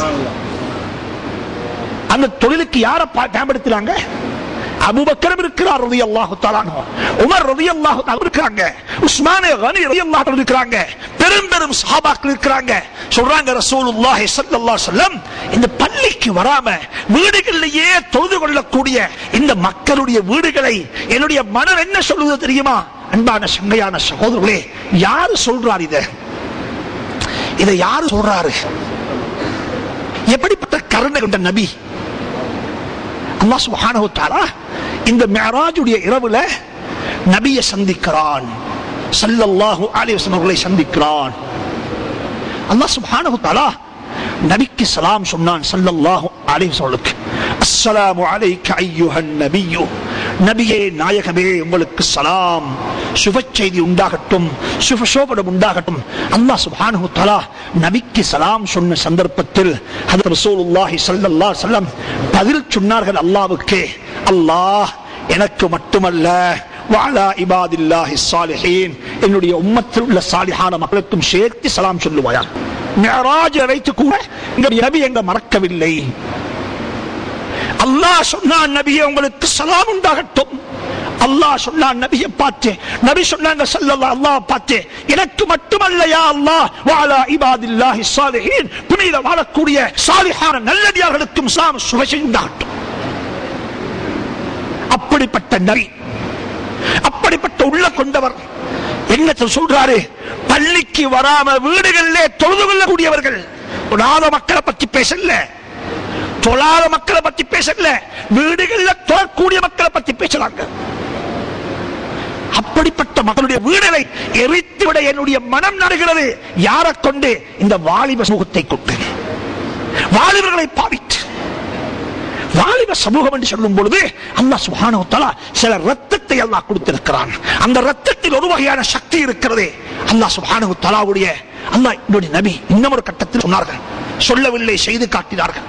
அந்த தொழிலுக்கு யாரை பா- பயன்படுத்துறாங்க அபூபக்கரும் இருக்கிறார் ரலியல்லாஹு தஆலா அன்ஹு. உமர் ரலியல்லாஹு தஆலா இருக்கிறாங்க உஸ்மான் கனி ரலியல்லாஹு தஆலா இருக்கிறாங்க பெரும் பெரும் சஹாபாக்கள் இருக்கிறாங்க சொல்றாங்க ரசூலுல்லாஹி ஸல்லல்லாஹு அலைஹி வஸல்லம் இந்த பள்ளி பள்ளிக்கு வராம வீடுகளிலேயே தொழுது கொள்ளக்கூடிய இந்த மக்களுடைய வீடுகளை என்னுடைய மனம் என்ன சொல்லுவது தெரியுமா அன்பான சங்கையான சகோதரர்களே யாரு சொல்றார் இத இதை யாரு சொல்றாரு எப்படிப்பட்ட கருணை கொண்ட நபி அல்லாஹ் சுப்ஹானஹு தஆலா இந்த மிஅராஜுடைய இரவுல நபியை சந்திக்கிறான் ஸல்லல்லாஹு அலைஹி வஸல்லம் அவர்களை சந்திக்கிறான் அல்லாஹ் சுப்ஹானஹு தஆலா நபிக்கு சலாம் சொன்னான் ஸல்லல்லாஹு அலைஹி வஸல்லுக்கு அஸ்ஸலாமு அலைக்க அய்யுஹன் நபியு நபியே நாயகமே உங்களுக்கு சலாம் சுப செய்தி உண்டாகட்டும் சுப சோபனம் உண்டாகட்டும் அல்லாஹ் சுப்ஹானஹு தஆலா நபிக்கு சலாம் சொன்ன சந்தர்ப்பத்தில் ஹதரத் ரசூலுல்லாஹி ஸல்லல்லாஹு அலைஹி வஸல்லம் பதில் சொன்னார்கள் அல்லாஹ்வுக்கு அல்லாஹ் எனக்கு மட்டுமல்ல வாலா இபாதில்லாஹி சாலிஹீன் என்னுடைய உம்மத்தில் உள்ள சாலிஹான மக்களுக்கும் சேர்த்து சலாம் சொல்லுவாயா மிஅராஜ் வைத்து கூட இந்த நபி எங்க மறக்கவில்லை அல்லாஹ் சொன்னான் நபியே உங்களுக்கு சலாம் உண்டாகட்டும் அல்லாஹ் சொன்னான் நபியை பார்த்து நபி சொன்னாங்க ஸல்லல்லாஹு அல்லாஹ் பார்த்து எனக்கு மட்டுமல்ல யா அல்லாஹ் வாலா இபாதில்லாஹி சாலிஹீன் புனித வாழக்கூடிய சாலிஹான நல்லடியார்களுக்கும் சலாம் சுபை உண்டாகட்டும் அப்படிப்பட்ட நபி அப்படிப்பட்ட உள்ள கொண்டவர் என்ன சொல்றாரு பள்ளிக்கு வராம வீடுகளிலே தொழுது கொள்ளக்கூடியவர்கள் தொழாத மக்களை பத்தி பேசல தொழாத மக்களை பத்தி பேசல வீடுகளில் தொழக்கூடிய மக்களை பத்தி பேசலாங்க அப்படிப்பட்ட மக்களுடைய வீடுகளை எரித்து விட என்னுடைய மனம் நடுகிறது யாரை கொண்டு இந்த வாலிப சமூகத்தை கொண்டு வாலிபர்களை பாவித்து வாலிப சமூகம் என்று சொல்லும் பொழுது அல்லாஹ் சுப்ஹானஹு வ தஆலா சில ரத்தத்தை அல்லாஹ் கொடுத்திருக்கிறான் அந்த ரத்தத்தில் ஒரு வகையான சக்தி இருக்கிறது அல்லாஹ் சுப்ஹானஹு வ தஆலாவுடைய அல்லாஹ் என்னுடைய நபி இன்னும் ஒரு கட்டத்தில் சொன்னார்கள் சொல்லவில்லை செய்து காட்டினார்கள்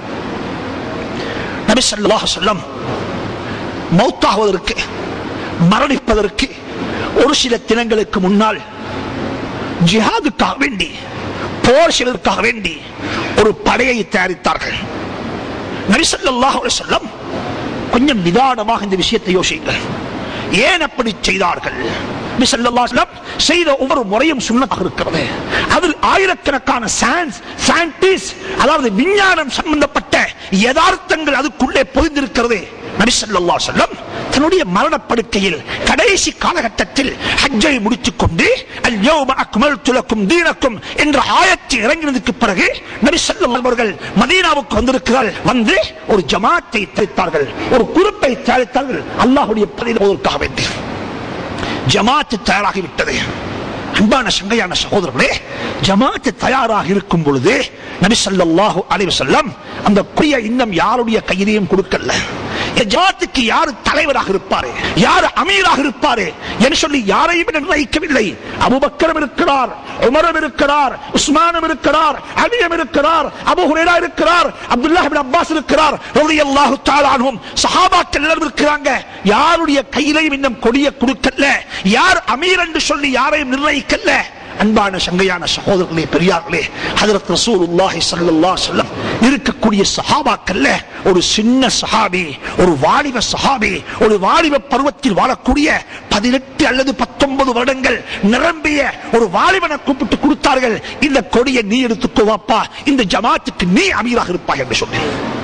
நபி ஸல்லல்லாஹு அலைஹி வஸல்லம் மௌத்தாகுவதற்கு மரணிப்பதற்கு ஒரு சில தினங்களுக்கு முன்னால் ஜிஹாதுக்காக வேண்டி போர் செய்வதற்காக வேண்டி ஒரு படையை தயாரித்தார்கள் நபிசல்லாஹு சொல்லம் கொஞ்சம் நிதானமாக இந்த விஷயத்தை யோசிங்கள் ஏன் அப்படி செய்தார்கள் நபி ஸல்லல்லாஹு அலைஹி வஸல்லம் செய்த ஒவ்வொரு முறையும் சுண்ணத்தாக இருக்கிறது அதில் ஆயிரக்கணக்கான சயின்ஸ் சயின்டிஸ்ட் அதாவது விஞ்ஞானம் சம்பந்தப்பட்ட யதார்த்தங்கள் அதுக்குள்ளே பொதிந்திருக்கிறது நபி ஸல்லல்லாஹு அலைஹி வஸல்லம் தன்னுடைய மரணப்படுக்கையில் கடைசி காலகட்டத்தில் ஹஜ்ஜை முடித்துக் கொண்டு அல்யௌம அக்மல்து லக்கும் தீனக்கும் என்ற ஆயத்தை இறங்கினதுக்கு பிறகு நபி ஸல்லல்லாஹு அலைஹி அவர்கள் மதீனாவுக்கு வந்திருக்கிறார்கள் வந்து ஒரு ஜமாத்தை தரித்தார்கள் ஒரு குரூப்பை தயாரித்தார்கள் அல்லாஹ்வுடைய பதிலோதற்காக வேண்டி ஜமாத்து தயாராகிவிட்டது அன்பான சங்கையான சகோதரர்களே ஜமாத்து தயாராக இருக்கும் பொழுது நபி ஸல்லல்லாஹு அலைஹி வஸல்லம் அந்த குறிய இன்னும் யாருடைய கையிலையும் கொடுக்கல ஜமாத்துக்கு யாரு தலைவராக இருப்பாரு யாரு அமீராக இருப்பாரு என்று சொல்லி யாரையும் நிர்ணயிக்கவில்லை அபுபக்கரும் இருக்கிறார் உமரும் இருக்கிறார் உஸ்மானும் இருக்கிறார் அலியும் இருக்கிறார் அபு ஹுரைரா இருக்கிறார் அப்துல்லாஹ் இப்னு அப்பாஸ் இருக்கிறார் ரலியல்லாஹு தஆலா அன்ஹும் சஹாபாக்கள் எல்லாரும் இருக்கிறாங்க யாருடைய கையிலையும் இன்னும் கொடிய கொடுக்கல யார் அமீர் என்று சொல்லி யாரையும் நிர்ணயிக்கல அன்பான சங்கையான சகோதரர்களே பெரியார்களே ஹஜரத் ரசூலுல்லாஹி ஸல்லல்லாஹு அலைஹி வஸல்லம் இருக்கக்கூடிய சஹாபாக்கள்ல ஒரு சின்ன சஹாபி ஒரு வாலிப சஹாபி ஒரு வாலிப பருவத்தில் வாழக்கூடிய பதினெட்டு அல்லது பத்தொன்பது வருடங்கள் நிரம்பிய ஒரு வாலிபனை கூப்பிட்டு கொடுத்தார்கள் இந்த கொடியை நீ எடுத்துக்கோ வாப்பா இந்த ஜமாத்துக்கு நீ அமீராக இருப்பாய் என்று சொல்லி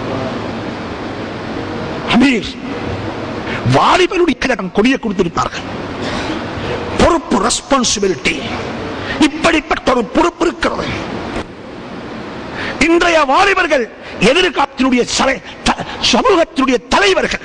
அமீர் வாலிபனுடைய கையில கொடியை கொடுத்திருப்பார்கள் பொறுப்பு ரெஸ்பான்சிபிலிட்டி இப்படிப்பட்ட ஒரு பொறுப்பு இருக்கிறது இன்றைய வாலிபர்கள் எதிர்காலத்தினுடைய சலை- த- சமூகத்தினுடைய தலைவர்கள்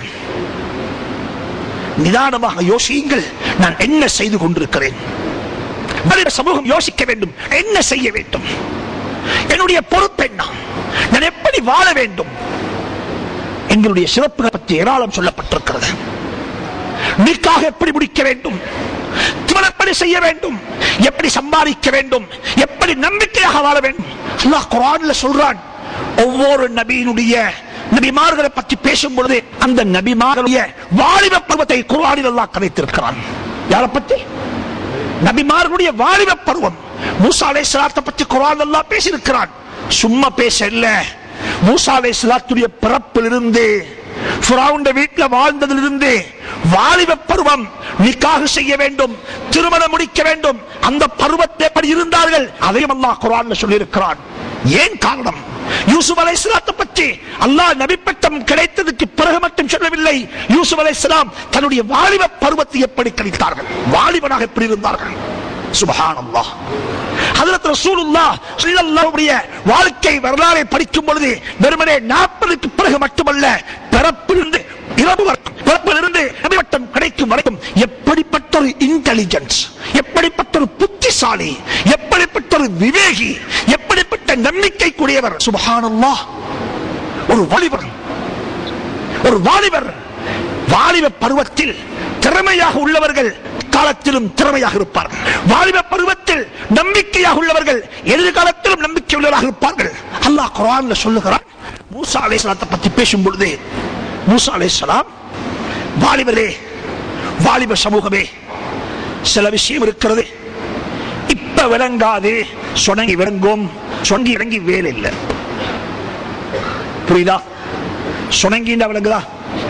நிதானமாக யோசியுங்கள் நான் என்ன செய்து கொண்டிருக்கிறேன் வாலிப சமூகம் யோசிக்க வேண்டும் என்ன செய்ய வேண்டும் என்னுடைய பொறுப்பு என்ன நான் எப்படி வாழ வேண்டும் எங்களுடைய சிறப்புகளை பற்றி ஏராளம் சொல்லப்பட்டிருக்கிறது நிக்காக எப்படி முடிக்க வேண்டும் திருமணம் எப்படி செய்ய வேண்டும் எப்படி சம்பாதிக்க வேண்டும் எப்படி நம்பிக்கையாக வாழ வேண்டும் அல்லாஹ் குர்ஆன்ல சொல்றான் ஒவ்வொரு நபியினுடைய நபிமார்களை பற்றி பேசும் பொழுது அந்த நபிமார்களுடைய வாலிப பருவத்தை குர்ஆனில் அல்லாஹ் கதைத்திருக்கிறான் யாரை பற்றி நபிமார்களுடைய வாலிப பருவம் மூசா அலைஹிஸ்ஸலாத்தை பற்றி குர்ஆன் அல்லாஹ் பேசியிருக்கிறான் சும்மா பேச இல்ல மூசா அலைஹிஸ்ஸலாத்துடைய பிறப்பிலிருந்து ஃபிரௌன்ட வீட்டுல வாழ்ந்ததிலிருந்து வாலிப பருவம் நிக்காக செய்ய வேண்டும் திருமணம் முடிக்க வேண்டும் அந்த பருவத்தை எப்படி இருந்தார்கள் அதையும் அல்லாஹ் குர்ஆன்ல சொல்லி இருக்கிறான் ஏன் காரணம் யூசுப் அலை பற்றி அல்லாஹ் நபிப்பட்டம் கிடைத்ததுக்கு பிறகு மட்டும் சொல்லவில்லை யூசுப் அலை தன்னுடைய வாலிப பருவத்தை எப்படி கழித்தார்கள் வாலிபனாக எப்படி இருந்தார்கள் சுபஹானல்லாஹ் ஹஜரத் ரசூலுல்லாஹ் ஸல்லல்லாஹுடைய வாழ்க்கை வரலாறை படிக்கும் பொழுது வெறுமனே 40க்கு பிறகு மட்டுமல்ல பிறப்பிலிருந்து இரவு வரைக்கும் பிறப்பிலிருந்து நபிவட்டம் கிடைக்கும் வரைக்கும் எப்படிப்பட்ட ஒரு இன்டெலிஜென்ஸ் எப்படிப்பட்ட ஒரு புத்திசாலி எப்படிப்பட்ட ஒரு விவேகி எப்படிப்பட்ட நம்பிக்கை கூடியவர் சுபஹானல்லாஹ் ஒரு வாலிபர் ஒரு வாலிபர் வாலிப பருவத்தில் திறமையாக உள்ளவர்கள் காலத்திலும் திறமையாக இருப்பார்கள் வாலிப பருவத்தில் நம்பிக்கையாக உள்ளவர்கள் எதிர்காலத்திலும் நம்பிக்கை உள்ளவராக இருப்பார்கள் அல்லாஹ் குரான்ல சொல்லுகிறான் மூசா அலைஹிஸ்ஸலாத்தை பத்தி பேசும் பொழுது மூசா அலைஹிஸ்ஸலாம் வாலிபரே வாலிப சமூகமே சில விஷயம் இருக்கிறது இப்ப விளங்காது சொனங்கி விளங்கும் சொங்கி இறங்கி வேலை இல்லை புரியுதா சுணங்கிண்டா விளங்குதா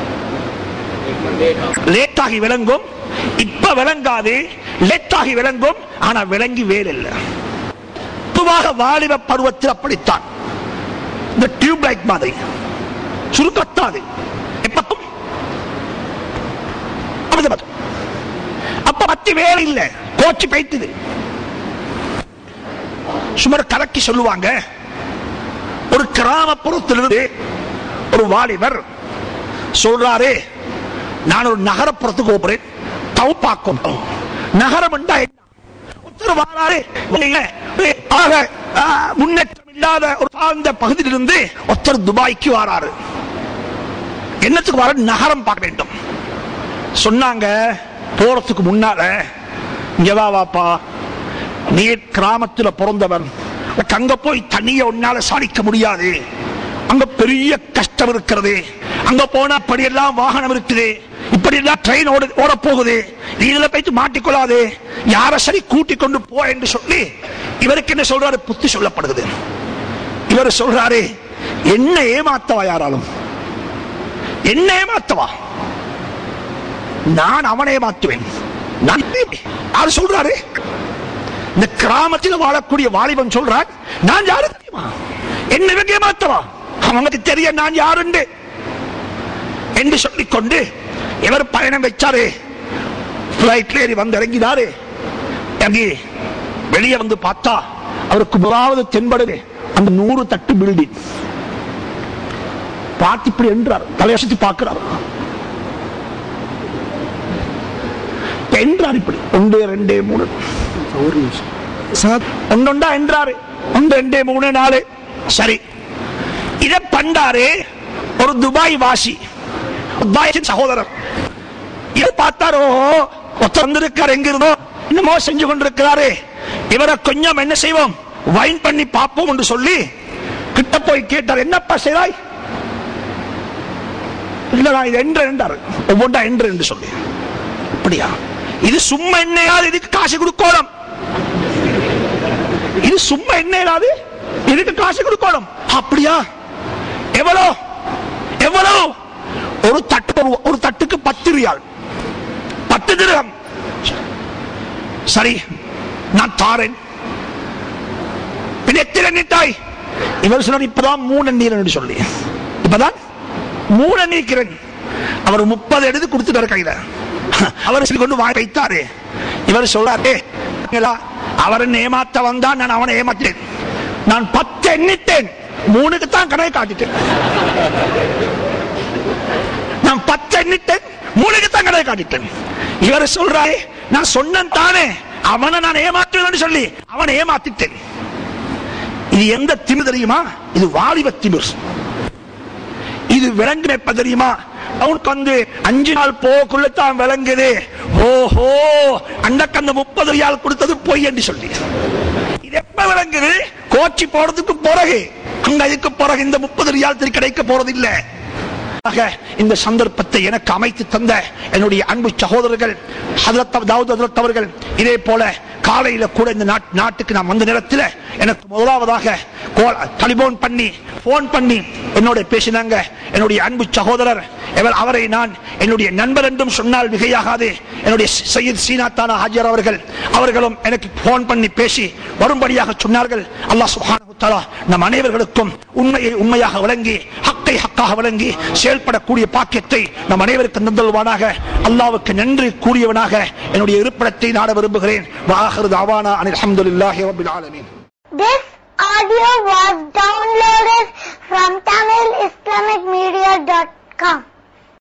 லேட்டாகி விளங்கும் இப்ப விளங்காது லேட்டாகி விளங்கும் ஆனா விளங்கி வேல் இல்ல பொதுவாக வாலிப பருவத்தில் அப்படித்தான் இந்த டியூப் லைட் மாதிரி சுருக்கத்தாது எப்பக்கும் அப்படி பார்த்தோம். அப்ப பத்தி வேலை இல்ல கோச்சு பைத்துது சுமார் கலக்கி சொல்லுவாங்க ஒரு கிராமப்புறத்திலிருந்து ஒரு வாலிபர் சொல்றாரு நான் ஒரு நகரப்புறத்துக்கு போறேன் தவப்பாக்கம் நகரம் என்றா என்ன? ஒருத்தர் வாராரு இல்ல, ஆக ஆ, முன்னேற்றம் இல்லாத ஒரு தாழ்ந்த பகுதியிலிருந்து ஒருத்தர் துபாய்க்கு வாராரு என்னத்துக்கு வர நகரம் பார்க்க வேண்டும் சொன்னாங்க போறதுக்கு முன்னால இங்க வா வாப்பா நீ கிராமத்துல பிறந்தவன் உனக்கு அங்க போய் தண்ணிய உன்னால சாதிக்க முடியாது அங்க பெரிய கஷ்டம் இருக்கிறது அங்க போனா அப்படியெல்லாம் வாகனம் இருக்குது இப்படி எல்லாம் ட்ரெயின் ஓட ஓட போகுது நீ இதுல போயிட்டு மாட்டிக்கொள்ளாது யார சரி கூட்டி கொண்டு போ என்று சொல்லி இவருக்கு என்ன சொல்றாரு புத்தி சொல்லப்படுகிறது இவர் சொல்றாரு என்ன ஏமாத்தவா யாராலும் என்ன ஏமாத்தவா நான் அவனை ஏமாத்துவேன் நான் யார் சொல்றாரு இந்த கிராமத்தில் வாழக்கூடிய வாலிபன் சொல்றான் நான் யாரு தெரியுமா என்ன இவங்க ஏமாத்தவா அவங்களுக்கு தெரிய நான் யாருண்டு என்று சொல்லிக்கொண்டு இவர் பயணம் வச்சாரு பிளைட்ல ஏறி வந்து இறங்கினாரு இறங்கி வெளியே வந்து பார்த்தா அவருக்கு முதலாவது தென்படுது அந்த நூறு தட்டு பில்டிங் பார்த்து இப்படி என்றார் தலையசத்து பார்க்கிறார் என்றார் இப்படி ஒன்று ரெண்டு மூணு ஒன்னொண்டா என்றாரு ஒன்று ரெண்டு மூணு நாலு சரி இத பண்டாரு ஒரு துபாய் வாசி துபாய் சகோதரர் இதை பார்த்தாரோ ஒருத்தர் வந்திருக்காரு எங்க இருந்தோ என்னமோ செஞ்சு கொண்டிருக்கிறாரு இவரை கொஞ்சம் என்ன செய்வோம் வைன் பண்ணி பார்ப்போம் என்று சொல்லி கிட்ட போய் கேட்டார் என்னப்பா செய்தாய் இல்ல நான் இது என்று என்றார் ஒவ்வொன்றா என்று என்று சொல்லி அப்படியா இது சும்மா என்னையாவது இதுக்கு காசு கொடுக்கணும் இது சும்மா என்னையாவது இதுக்கு காசு கொடுக்கணும் அப்படியா எவ்வளோ எவ்வளோ ஒரு தட்டு ஒரு- ஒரு தட்டுக்கு பத்து ரியால் பத்து திரகம் சரி நான் தாரேன் பின் எத்தனை எண்ணிட்டாய் இவர் சொன்னார் இப்பதான் மூணு எண்ணீரன் சொல்லி இப்பதான் மூணு எண்ணிக்கிறேன் அவர் முப்பது எடுத்து கொடுத்துட்டாரு கையில அவர் சொல்லி கொண்டு வாய் வைத்தாரு இவர் சொல்றாரு "ஏங்களா, அவரை ஏமாத்த வந்தா நான் அவனை ஏமாத்தேன் நான் பத்து எண்ணிட்டேன் மூணுக்கு தான் கணக்கு காட்டிட்டேன் நான் பத்து எண்ணிட்டேன் மூணுக்கு தான் கணக்கு காட்டிட்டேன் இவர் சொல்றாரு நான் சொன்னேன் தானே அவனை நான் ஏமாற்றுவேன் சொல்லி அவனை ஏமாத்திட்டேன் இது எந்த திமிர் தெரியுமா இது வாலிப திமிர் இது விளங்கு எப்ப தெரியுமா அவனுக்கு வந்து அஞ்சு நாள் போக்குள்ள தான் விளங்குது ஓஹோ அண்டக்கு அந்த முப்பது ரியால் கொடுத்தது பொய் என்று சொல்லி இது எப்ப விளங்குது கோச்சி போறதுக்கு பிறகு அங்க இதுக்கு பிறகு இந்த முப்பது ரியால் திருப்பி கிடைக்க போறது இல்ல ஆக, இந்த சந்தர்ப்பத்தை எனக்கு அமைத்து தந்த என்னுடைய அன்பு சகோதரர்கள் ஹதரத் தாவூத் ஹதரத் அவர்கள் இதே போல காலையில கூட இந்த நாட்- நாட்டுக்கு நான் வந்த நேரத்தில் எனக்கு முதலாவதாக டெலிபோன் பண்ணி போன் பண்ணி என்னோட பேசினாங்க என்னுடைய அன்பு சகோதரர் எவர் அவரை நான் என்னுடைய நண்பர் என்றும் சொன்னால் மிகையாகாது என்னுடைய சையத் சீனாத்தானா ஹாஜர் அவர்கள் அவர்களும் எனக்கு போன் பண்ணி பேசி வரும்படியாக சொன்னார்கள் அல்லாஹ் சுப்ஹானஹு தஆலா நம் அனைவர்களுக்கும் உண்மையை உண்மையாக விளங்கி ஹக்கை ஹக்காக விளங்கி செயல்படக்கூடிய பாக்கியத்தை நம் அனைவருக்கும் தந்தல்வானாக அல்லாவுக்கு நன்றி கூறியவனாக என்னுடைய இருப்பிடத்தை நாட விரும்புகிறேன் வாஹிரு தாவானா அனில் அல்ஹம்துலில்லாஹி ரப்பில் ஆலமீன்
This audio was downloaded from TamilIslamicMedia.com.